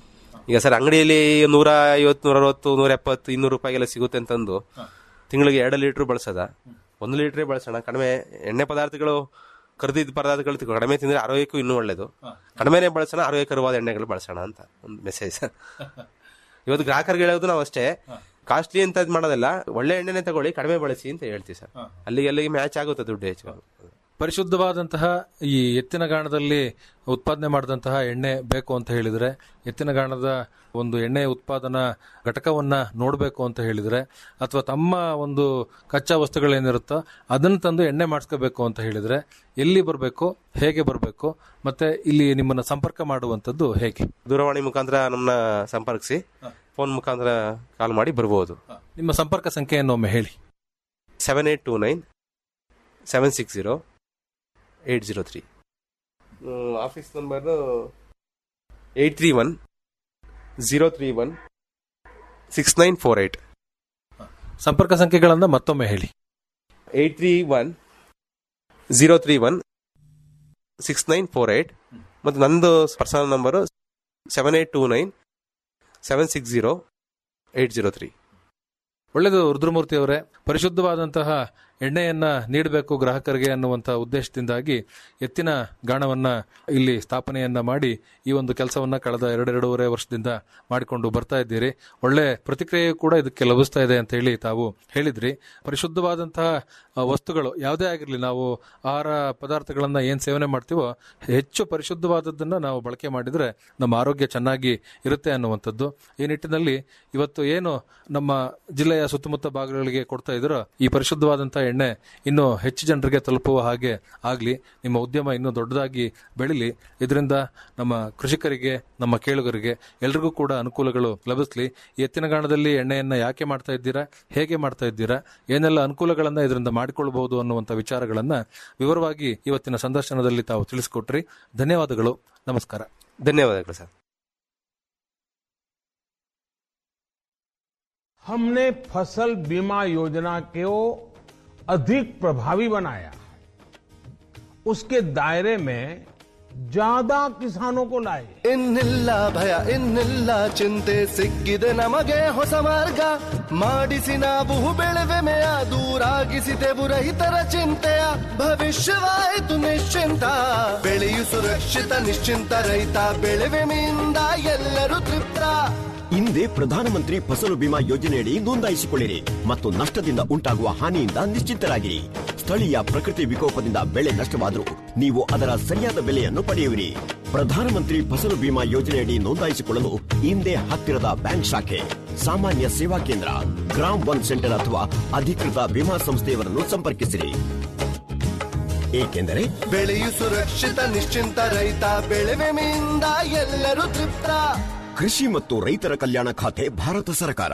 ಈಗ ಸರ್ ಅಂಗಡಿಯಲ್ಲಿ ನೂರ ಐವತ್ತು ನೂರ ಅರವತ್ತು ನೂರ ಎಪ್ಪತ್ತು ಇನ್ನೂರು ರೂಪಾಯಿಗೆಲ್ಲ ಸಿಗುತ್ತೆ ಅಂತಂದು ತಿಂಗಳಿಗೆ ಎರಡು ಲೀಟರ್ ಬಳಸೋದ ಒಂದು ಲೀಟ್ರೇ ಬಳಸೋಣ ಕಡಿಮೆ ಎಣ್ಣೆ ಪದಾರ್ಥಗಳು ಕರೆದಿದ್ದ ಪದಾರ್ಥಗಳು ಕಡಿಮೆ ತಿಂದ್ರೆ ಆರೋಗ್ಯಕ್ಕೂ ಇನ್ನೂ ಒಳ್ಳೇದು ಕಡಿಮೆನೆ ಬಳಸೋಣ ಆರೋಗ್ಯಕರವಾದ ಎಣ್ಣೆಗಳು ಬಳಸೋಣ ಅಂತ ಒಂದು ಮೆಸೇಜ್ ಇವತ್ತು ಗ್ರಾಹಕರಿಗೆ ಹೇಳೋದು ನಾವು ಅಷ್ಟೇ ಕಾಸ್ಟ್ಲಿ ಅಂತ ಇದ್ ಮಾಡೋದಲ್ಲ ಒಳ್ಳೆ ಎಣ್ಣೆನೆ ತಗೊಳ್ಳಿ ಕಡಿಮೆ ಬಳಸಿ ಅಂತ ಹೇಳ್ತೀವಿ ಸರ್ ಅಲ್ಲಿಗೆ ಅಲ್ಲಿಗೆ ಮ್ಯಾಚ್ ಆಗುತ್ತೆ ದುಡ್ಡು ಹೆಚ್ಚು ಪರಿಶುದ್ಧವಾದಂತಹ ಈ ಎತ್ತಿನ ಗಾಣದಲ್ಲಿ ಉತ್ಪಾದನೆ ಮಾಡಿದಂತಹ ಎಣ್ಣೆ ಬೇಕು ಅಂತ ಹೇಳಿದ್ರೆ ಎತ್ತಿನ ಗಾಣದ ಒಂದು ಎಣ್ಣೆ ಉತ್ಪಾದನಾ ಘಟಕವನ್ನ ನೋಡಬೇಕು ಅಂತ ಹೇಳಿದ್ರೆ ಅಥವಾ ತಮ್ಮ ಒಂದು ಕಚ್ಚಾ ವಸ್ತುಗಳೇನಿರುತ್ತೋ ಅದನ್ನು ತಂದು ಎಣ್ಣೆ ಮಾಡಿಸ್ಕೋಬೇಕು ಅಂತ ಹೇಳಿದ್ರೆ ಎಲ್ಲಿ ಬರಬೇಕು ಹೇಗೆ ಬರಬೇಕು ಮತ್ತೆ ಇಲ್ಲಿ ನಿಮ್ಮನ್ನ ಸಂಪರ್ಕ ಮಾಡುವಂತದ್ದು ಹೇಗೆ ದೂರವಾಣಿ ಮುಖಾಂತರ ನಮ್ಮನ್ನ ಸಂಪರ್ಕಿಸಿ ಫೋನ್ ಮುಖಾಂತರ ಕಾಲ್ ಮಾಡಿ ಬರ್ಬೋದು ನಿಮ್ಮ ಸಂಪರ್ಕ ಸಂಖ್ಯೆಯನ್ನು ಒಮ್ಮೆ ಹೇಳಿ seven eight two nine seven six zero eight zero three office number eight three one zero three one six nine four eight ಸಂಪರ್ಕ ಸಂಖ್ಯೆಗಳನ್ನ ಮತ್ತೊಮ್ಮೆ ಹೇಳಿ eight three one zero three one six nine four eight ಮತ್ತು ನಂದು personal number seven eight two nine seven six zero eight zero three ಒಳ್ಳೆಯದು ರುದ್ರಮೂರ್ತಿ ಅವರೇ ಪರಿಶುದ್ಧವಾದಂತಹ ಎಣ್ಣೆಯನ್ನ ನೀಡಬೇಕು ಗ್ರಾಹಕರಿಗೆ ಅನ್ನುವಂತಹ ಉದ್ದೇಶದಿಂದಾಗಿ ಎತ್ತಿನ ಗಾಣವನ್ನ ಇಲ್ಲಿ ಸ್ಥಾಪನೆಯನ್ನ ಮಾಡಿ ಈ ಒಂದು ಕೆಲಸವನ್ನ ಕಳೆದ ಎರಡೆರಡೂವರೆ ವರ್ಷದಿಂದ ಮಾಡಿಕೊಂಡು ಬರ್ತಾ ಇದ್ದೀರಿ ಒಳ್ಳೆ ಪ್ರತಿಕ್ರಿಯೆ ಕೂಡ ಇದಕ್ಕೆ ಲಭಿಸ್ತಾ ಇದೆ ಅಂತ ಹೇಳಿ ತಾವು ಹೇಳಿದ್ರಿ ಪರಿಶುದ್ಧವಾದಂತಹ ಆ, ವಸ್ತುಗಳು ಯಾವುದೇ ಆಗಿರಲಿ ನಾವು ಆಹಾರ ಪದಾರ್ಥಗಳನ್ನ ಏನ್ ಸೇವನೆ ಮಾಡ್ತೀವೋ ಹೆಚ್ಚು ಪರಿಶುದ್ಧವಾದದ್ದನ್ನ ನಾವು ಬಳಕೆ ಮಾಡಿದ್ರೆ ನಮ್ಮ ಆರೋಗ್ಯ ಚೆನ್ನಾಗಿ ಇರುತ್ತೆ ಅನ್ನುವಂಥದ್ದು ಈ ನಿಟ್ಟಿನಲ್ಲಿ ಇವತ್ತು ಏನು ನಮ್ಮ ಜಿಲ್ಲೆಯ ಸುತ್ತಮುತ್ತ ಭಾಗಗಳಿಗೆ ಕೊಡ್ತಾ ಇದ್ರೋ ಈ ಪರಿಶುದ್ಧವಾದಂತಹ ಎಣ್ಣೆ ಇನ್ನು ಹೆಚ್ಚು ಜನರಿಗೆ ತಲುಪುವ ಹಾಗೆ ಆಗ್ಲಿ ನಿಮ್ಮ ಉದ್ಯಮ ಇನ್ನೂ ದೊಡ್ಡದಾಗಿ ಬೆಳಿಲಿ ಇದರಿಂದ ನಮ್ಮ ಕೃಷಿಕರಿಗೆ ನಮ್ಮ ಕೇಳುಗರಿಗೆ ಎಲ್ರಿಗೂ ಕೂಡ ಅನುಕೂಲಗಳು ಲಭಿಸ್ಲಿ ಈ ಎತ್ತಿನಗಾಣದಲ್ಲಿ ಎಣ್ಣೆಯನ್ನ ಯಾಕೆ ಮಾಡ್ತಾ ಇದ್ದೀರಾ ಹೇಗೆ ಮಾಡ್ತಾ ಇದ್ದೀರಾ ಏನೆಲ್ಲ ಅನುಕೂಲಗಳನ್ನ ಇದರಿಂದ ಮಾಡಿಕೊಳ್ಬಹುದು ಅನ್ನುವಂಥ ವಿಚಾರಗಳನ್ನ ವಿವರವಾಗಿ ಇವತ್ತಿನ ಸಂದರ್ಶನದಲ್ಲಿ ತಾವು ತಿಳಿಸಿಕೊಟ್ರಿ ಧನ್ಯವಾದಗಳು ನಮಸ್ಕಾರ ಧನ್ಯವಾದಗಳು ಸರ್ हमने फसल बीमा योजना को अधिक प्रभावी बनाया उसके दायरे में ज्यादा किसानों को लाए ಇನ್ನಿಲ್ಲ ಭಯ ಇನ್ನಿಲ್ಲ ಚಿಂತೆ ಸಿಕ್ಕಿದೆ ನಮಗೆ ಹೊಸ ಮಾರ್ಗ ಮಾಡಿಸಿ ನಾವು ಬೆಳೆವೆಮೆಯ ದೂರಾಗಿಸಿದೆವು ರೈತರ ಚಿಂತೆಯ ಭವಿಷ್ಯವಾಯಿತು ನಿಶ್ಚಿಂತ ಬೆಳೆಯು ಸುರಕ್ಷಿತ ನಿಶ್ಚಿಂತ ರೈತ ಬೆಳೆವೆಮೆಯಿಂದ ಎಲ್ಲರೂ ತೃಪ್ತ ಹಿಂದೆ ಪ್ರಧಾನಮಂತ್ರಿ ಫಸಲು ಬಿಮಾ ಯೋಜನೆಯಡಿ ನೋಂದಾಯಿಸಿಕೊಳ್ಳಿರಿ ಮತ್ತು ನಷ್ಟದಿಂದ ಉಂಟಾಗುವ ಹಾನಿಯಿಂದ ನಿಶ್ಚಿಂತರಾಗಿರಿ ಸ್ಥಳೀಯ ಪ್ರಕೃತಿ ವಿಕೋಪದಿಂದ ಬೆಳೆ ನಷ್ಟವಾದರೂ ನೀವು ಅದರ ಸರಿಯಾದ ಬೆಲೆಯನ್ನು ಪಡೆಯುವಿರಿ ಪ್ರಧಾನಮಂತ್ರಿ ಫಸಲು ಬಿಮಾ ಯೋಜನೆಯಡಿ ನೋಂದಾಯಿಸಿಕೊಳ್ಳಲು ಹಿಂದೆ ಹತ್ತಿರದ ಬ್ಯಾಂಕ್ ಶಾಖೆ ಸಾಮಾನ್ಯ ಸೇವಾ ಕೇಂದ್ರ ಗ್ರಾಮ್ ಒನ್ ಸೆಂಟರ್ ಅಥವಾ ಅಧಿಕೃತ ವಿಮಾ ಸಂಸ್ಥೆಯವರನ್ನು ಸಂಪರ್ಕಿಸಿರಿ ಏಕೆಂದರೆ ಬೆಳೆಯು ಸುರಕ್ಷಿತ ನಿಶ್ಚಿಂತ ರೈತ ಬೆಳೆವೆಮೆಯಿಂದ ಎಲ್ಲರೂ ತೃಪ್ತ ಕೃಷಿ ಮತ್ತು ರೈತರ ಕಲ್ಯಾಣ ಖಾತೆ ಭಾರತ ಸರ್ಕಾರ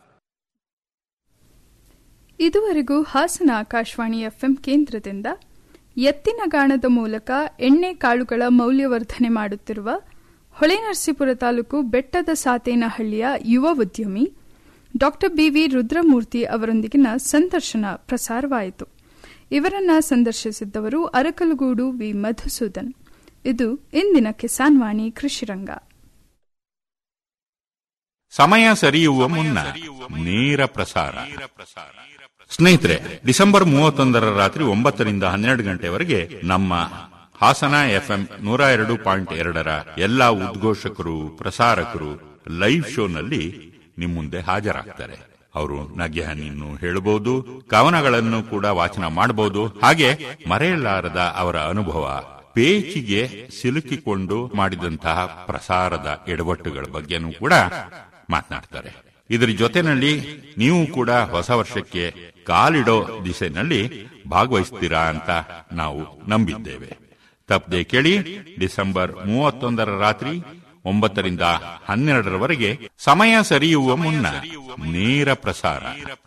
ಇದುವರೆಗೂ ಹಾಸನ ಆಕಾಶವಾಣಿ ಎಫ್ಎಂ ಕೇಂದ್ರದಿಂದ ಎತ್ತಿನ ಗಾಣದ ಮೂಲಕ ಎಣ್ಣೆ ಕಾಳುಗಳ ಮೌಲ್ಯವರ್ಧನೆ ಮಾಡುತ್ತಿರುವ ಹೊಳೆನರಸೀಪುರ ತಾಲೂಕು ಬೆಟ್ಟದ ಸಾತೇನಹಳ್ಳಿಯ ಯುವ ಉದ್ಯಮಿ ಡಾ ಬಿವಿ ರುದ್ರಮೂರ್ತಿ ಅವರೊಂದಿಗಿನ ಸಂದರ್ಶನ ಪ್ರಸಾರವಾಯಿತು ಇವರನ್ನ ಸಂದರ್ಶಿಸಿದ್ದವರು ಅರಕಲಗೂಡು ವಿ ಮಧುಸೂದನ್ ಇದು ಇಂದಿನ ಕಿಸಾನ್ ವಾಣಿ ಕೃಷಿರಂಗ ಸಮಯ ಸರಿಯುವ ಮುನ್ನ ನೇರ ಪ್ರಸಾರ ಸ್ನೇಹಿತರೆ ಡಿಸೆಂಬರ್ ಮೂವತ್ತೊಂದರ ರಾತ್ರಿ ಒಂಬತ್ತರಿಂದ ಹನ್ನೆರಡು ಗಂಟೆವರೆಗೆ ನಮ್ಮ ಹಾಸನ ಎಫ್ಎಂ ನೂರ ಎರಡು ಪಾಯಿಂಟ್ ಎರಡರ ಎಲ್ಲಾ ಉದ್ಘೋಷಕರು ಪ್ರಸಾರಕರು ಲೈವ್ ಶೋನಲ್ಲಿ ನಿಮ್ಮ ಮುಂದೆ ಹಾಜರಾಗ್ತಾರೆ ಅವರು ನಗ್ಯಹನಿಯನ್ನು ಹೇಳಬಹುದು ಕವನಗಳನ್ನು ಕೂಡ ವಾಚನ ಮಾಡಬಹುದು ಹಾಗೆ ಮರೆಯಲಾರದ ಅವರ ಅನುಭವ ಪೇಚಿಗೆ ಸಿಲುಕಿಕೊಂಡು ಮಾಡಿದಂತಹ ಪ್ರಸಾರದ ಎಡವಟ್ಟುಗಳ ಬಗ್ಗೆನೂ ಕೂಡ ಮಾತನಾಡ್ತಾರೆ ಇದರ ಜೊತೆನಲ್ಲಿ ನೀವು ಕೂಡ ಹೊಸ ವರ್ಷಕ್ಕೆ ಕಾಲಿಡೋ ದಿಸೆನಲ್ಲಿ ಭಾಗವಹಿಸ್ತೀರಾ ಅಂತ ನಾವು ನಂಬಿದ್ದೇವೆ ತಪ್ಪದೆ ಕೇಳಿ ಡಿಸೆಂಬರ್ ಮೂವತ್ತೊಂದರ ರಾತ್ರಿ ಒಂಬತ್ತರಿಂದ ಹನ್ನೆರಡರವರೆಗೆ ಸಮಯ ಸರಿಯುವ ಮುನ್ನ ನೇರ ಪ್ರಸಾರ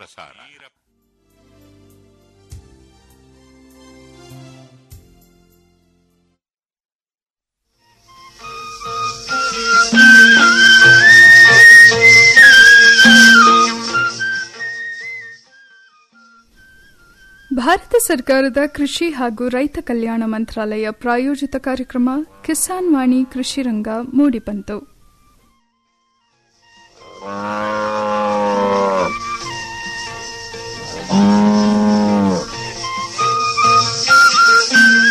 ಭಾರತ ಸರ್ಕಾರದ ಕೃಷಿ ಹಾಗೂ ರೈತ ಕಲ್ಯಾಣ ಮಂತ್ರಾಲಯ ಪ್ರಾಯೋಜಿತ ಕಾರ್ಯಕ್ರಮ ಕಿಸಾನ್ ವಾಣಿ ಕೃಷಿ ರಂಗ ಮೂಡಿಬಂತು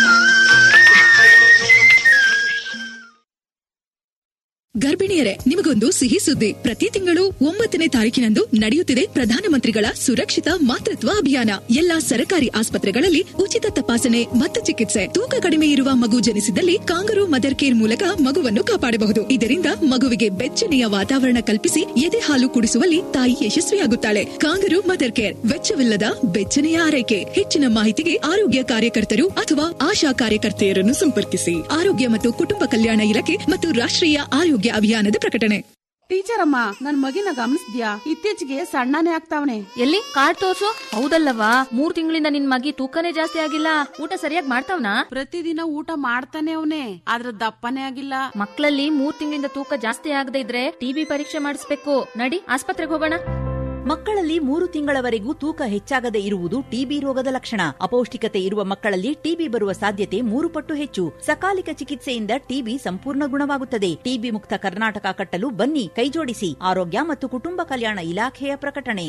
ಗರ್ಭಿಣಿಯರೇ ನಿಮಗೆ ಒಂದು ಸಿಹಿ ಸುದ್ದಿ ಪ್ರತಿ ತಿಂಗಳು ಒಂಬತ್ತನೇ ತಾರೀಕಿನಂದು ನಡೆಯುತ್ತಿದೆ ಪ್ರಧಾನಮಂತ್ರಿಗಳ ಸುರಕ್ಷಿತ ಮಾತೃತ್ವ ಅಭಿಯಾನ ಎಲ್ಲಾ ಸರ್ಕಾರಿ ಆಸ್ಪತ್ರೆಗಳಲ್ಲಿ ಉಚಿತ ತಪಾಸಣೆ ಮತ್ತು ಚಿಕಿತ್ಸೆ ತೂಕ ಕಡಿಮೆ ಇರುವ ಮಗು ಜನಿಸಿದಲ್ಲಿ ಕಾಂಗರು ಮದರ್ ಕೇರ್ ಮೂಲಕ ಮಗುವನ್ನು ಕಾಪಾಡಬಹುದು ಇದರಿಂದ ಮಗುವಿಗೆ ಬೆಚ್ಚನೆಯ ವಾತಾವರಣ ಕಲ್ಪಿಸಿ ಎದೆ ಹಾಲು ಕುಡಿಸುವಲ್ಲಿ ತಾಯಿ ಯಶಸ್ವಿಯಾಗುತ್ತಾಳೆ ಕಾಂಗರು ಮದರ್ ಕೇರ್ ವೆಚ್ಚವಿಲ್ಲದ ಬೆಚ್ಚನೆಯ ಆರೈಕೆ ಹೆಚ್ಚಿನ ಮಾಹಿತಿಗೆ ಆರೋಗ್ಯ ಕಾರ್ಯಕರ್ತರು ಅಥವಾ ಆಶಾ ಕಾರ್ಯಕರ್ತೆಯರನ್ನು ಸಂಪರ್ಕಿಸಿ ಆರೋಗ್ಯ ಮತ್ತು ಕುಟುಂಬ ಕಲ್ಯಾಣ ಇಲಾಖೆ ಮತ್ತು ರಾಷ್ಟ್ರೀಯ ಆರೋಗ್ಯ ಅಭಿಯಾನದ ಪ್ರಕಟಣೆ ಟೀಚರ್ ಅಮ್ಮ ನನ್ ಮಗಿನ ಗಮನಿಸ್ದ್ಯಾ ಇತ್ತೀಚೆಗೆ ಸಣ್ಣನೇ ಆಗ್ತಾವನೆ ಎಲ್ಲಿ ಕಾರ್ಡ್ ತೋರ್ಸು ಹೌದಲ್ಲವಾ ಮೂರ್ ತಿಂಗಳಿಂದ ನಿನ್ ಮಗಿ ತೂಕನೇ ಜಾಸ್ತಿ ಆಗಿಲ್ಲ ಊಟ ಸರಿಯಾಗಿ ಮಾಡ್ತಾವ್ನಾ ಪ್ರತಿದಿನ ಊಟ ಮಾಡ್ತಾನೆ ಅವನೇ ಆದ್ರ ದಪ್ಪನೇ ಆಗಿಲ್ಲ ಮಕ್ಕಳಲ್ಲಿ ಮೂರ್ ತಿಂಗಳಿಂದ ತೂಕ ಜಾಸ್ತಿ ಆಗದೆ ಇದ್ರೆ ಟಿಬಿ ಪರೀಕ್ಷೆ ಮಾಡಿಸ್ಬೇಕು ನಡಿ ಆಸ್ಪತ್ರೆಗೆ ಹೋಗೋಣ ಮಕ್ಕಳಲ್ಲಿ ಮೂರು ತಿಂಗಳವರೆಗೂ ತೂಕ ಹೆಚ್ಚಾಗದೆ ಇರುವುದು ಟಿಬಿ ರೋಗದ ಲಕ್ಷಣ ಅಪೌಷ್ಟಿಕತೆ ಇರುವ ಮಕ್ಕಳಲ್ಲಿ ಟಿಬಿ ಬರುವ ಸಾಧ್ಯತೆ ಮೂರು ಪಟ್ಟು ಹೆಚ್ಚು ಸಕಾಲಿಕ ಚಿಕಿತ್ಸೆಯಿಂದ ಟಿಬಿ ಸಂಪೂರ್ಣ ಗುಣವಾಗುತ್ತದೆ ಟಿಬಿ ಮುಕ್ತ ಕರ್ನಾಟಕ ಕಟ್ಟಲು ಬನ್ನಿ ಕೈಜೋಡಿಸಿ ಆರೋಗ್ಯ ಮತ್ತು ಕುಟುಂಬ ಕಲ್ಯಾಣ ಇಲಾಖೆಯ ಪ್ರಕಟಣೆ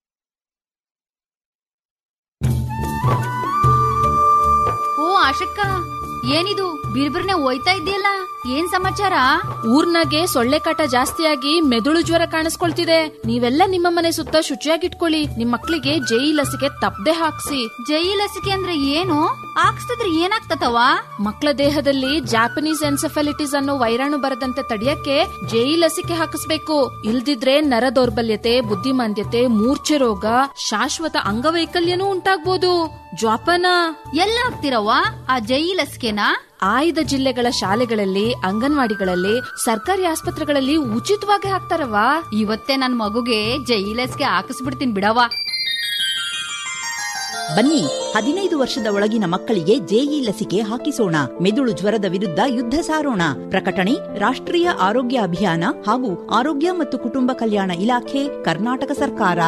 ಓ ಆಶಕ್ಕ ಏನಿದು ಬಿರ್ಬಿರ್ನೆ ಹೋಯ್ತಾ ಇದೆಯಲ್ಲ ಏನ್ ಸಮಾಚಾರ ಊರ್ನಾಗೆ ಸೊಳ್ಳೆ ಕಾಟ ಜಾಸ್ತಿಯಾಗಿ ಮೆದುಳು ಜ್ವರ ಕಾಣಿಸ್ಕೊಳ್ತಿದೆ ನೀವೆಲ್ಲ ನಿಮ್ಮ ಮನೆ ಸುತ್ತ ಶುಚಿಯಾಗಿಟ್ಕೊಳ್ಳಿ ನಿಮ್ ಮಕ್ಳಿಗೆ ಜೈ ಲಸಿಕೆ ತಪ್ಪದೆ ಹಾಕ್ಸಿ ಜೈ ಲಸಿಕೆ ಅಂದ್ರೆ ಏನು ಹಾಕ್ಸ್ತಿದ್ರೆ ಏನಾಗ್ತತವ ಮಕ್ಕಳ ದೇಹದಲ್ಲಿ ಜಾಪನೀಸ್ ಎನ್ಸೆಫಲಿಟಿಸ್ ಅನ್ನೋ ವೈರಾಣು ಬರದಂತೆ ತಡೆಯಕ್ಕೆ ಜೈ ಲಸಿಕೆ ಹಾಕಿಸ್ಬೇಕು ಇಲ್ದಿದ್ರೆ ನರ ದೌರ್ಬಲ್ಯತೆ ಬುದ್ಧಿಮಾಂದ್ಯತೆ ಮೂರ್ಛೆ ರೋಗ ಶಾಶ್ವತ ಅಂಗವೈಕಲ್ಯನೂ ಉಂಟಾಗ್ಬೋದು ಜ್ವಾಪನ ಎಲ್ಲ ಹಾಕ್ತಿರವ್ವ ಆ ಜೈ ಲಸಿಕೆನಾ ಆಯ್ದ ಜಿಲ್ಲೆಗಳ ಶಾಲೆಗಳಲ್ಲಿ ಅಂಗನವಾಡಿಗಳಲ್ಲಿ ಸರ್ಕಾರಿ ಆಸ್ಪತ್ರೆಗಳಲ್ಲಿ ಉಚಿತವಾಗಿ ಹಾಕ್ತಾರವಾ ಇವತ್ತೇ ನನ್ ಮಗುಗೆ ಜೈ ಲಸಿಕೆ ಹಾಕಿಸ್ಬಿಡ್ತೀನಿ ಬಿಡವ್ವ ಬನ್ನಿ ಹದಿನೈದು ವರ್ಷದ ಒಳಗಿನ ಮಕ್ಕಳಿಗೆ ಜೆಇ ಲಸಿಕೆ ಹಾಕಿಸೋಣ ಮೆದುಳು ಜ್ವರದ ವಿರುದ್ಧ ಯುದ್ಧ ಸಾರೋಣ ಪ್ರಕಟಣೆ ರಾಷ್ಟ್ರೀಯ ಆರೋಗ್ಯ ಅಭಿಯಾನ ಹಾಗೂ ಆರೋಗ್ಯ ಮತ್ತು ಕುಟುಂಬ ಕಲ್ಯಾಣ ಇಲಾಖೆ ಕರ್ನಾಟಕ ಸರ್ಕಾರ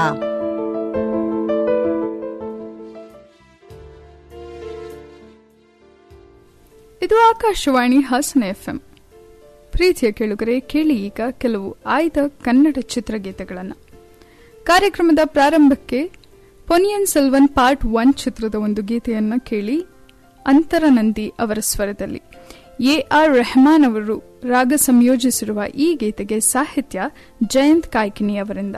ಇದು ಆಕಾಶವಾಣಿ ಹಾಸನ ಎಫ್ಎಂ ಪ್ರೀತಿಯ ಕೇಳುಗರೆ ಕೇಳಿ ಈಗ ಕೆಲವು ಆಯ್ದ ಕನ್ನಡ ಚಿತ್ರಗೀತೆಗಳನ್ನು ಕಾರ್ಯಕ್ರಮದ ಪ್ರಾರಂಭಕ್ಕೆ ಪೊನಿಯನ್ ಸೆಲ್ವನ್ ಪಾರ್ಟ್ ಒನ್ ಚಿತ್ರದ ಒಂದು ಗೀತೆಯನ್ನು ಕೇಳಿ ಅಂತರನಂದಿ ಅವರ ಸ್ವರದಲ್ಲಿ ಎ ಆರ್ ರೆಹಮಾನ್ ಅವರು ರಾಗ ಸಂಯೋಜಿಸಿರುವ ಈ ಗೀತೆಗೆ ಸಾಹಿತ್ಯ ಜಯಂತ್ ಕಾಯ್ಕಿನಿ ಅವರಿಂದ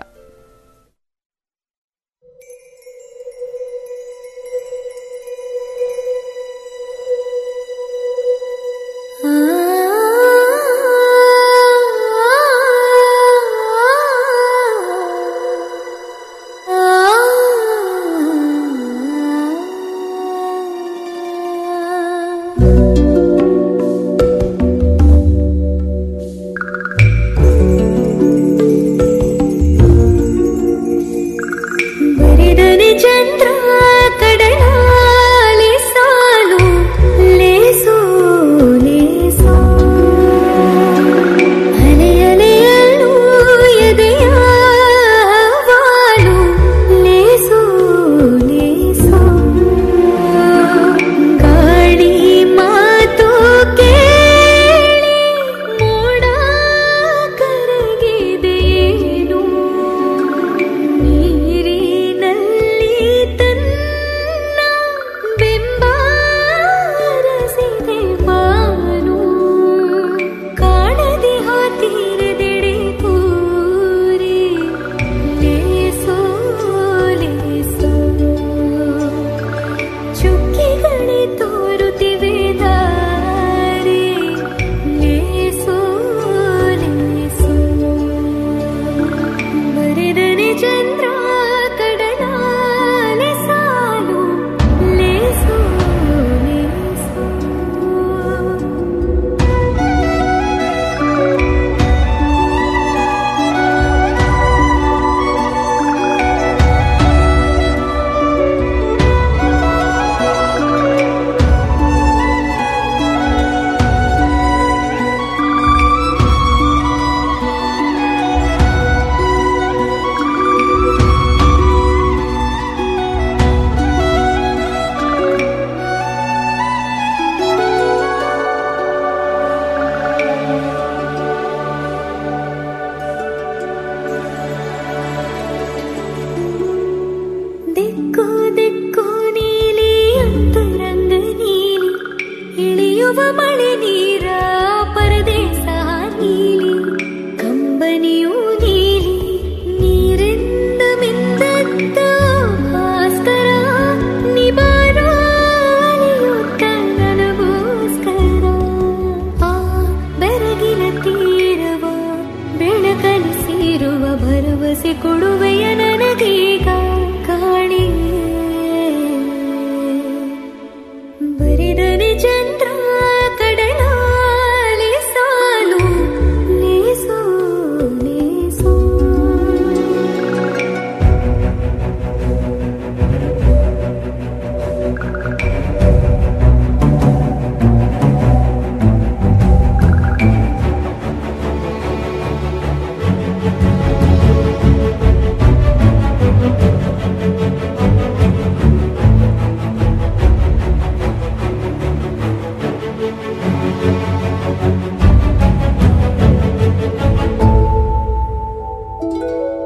ಬರಿದನೆ ಚಂದ್ರ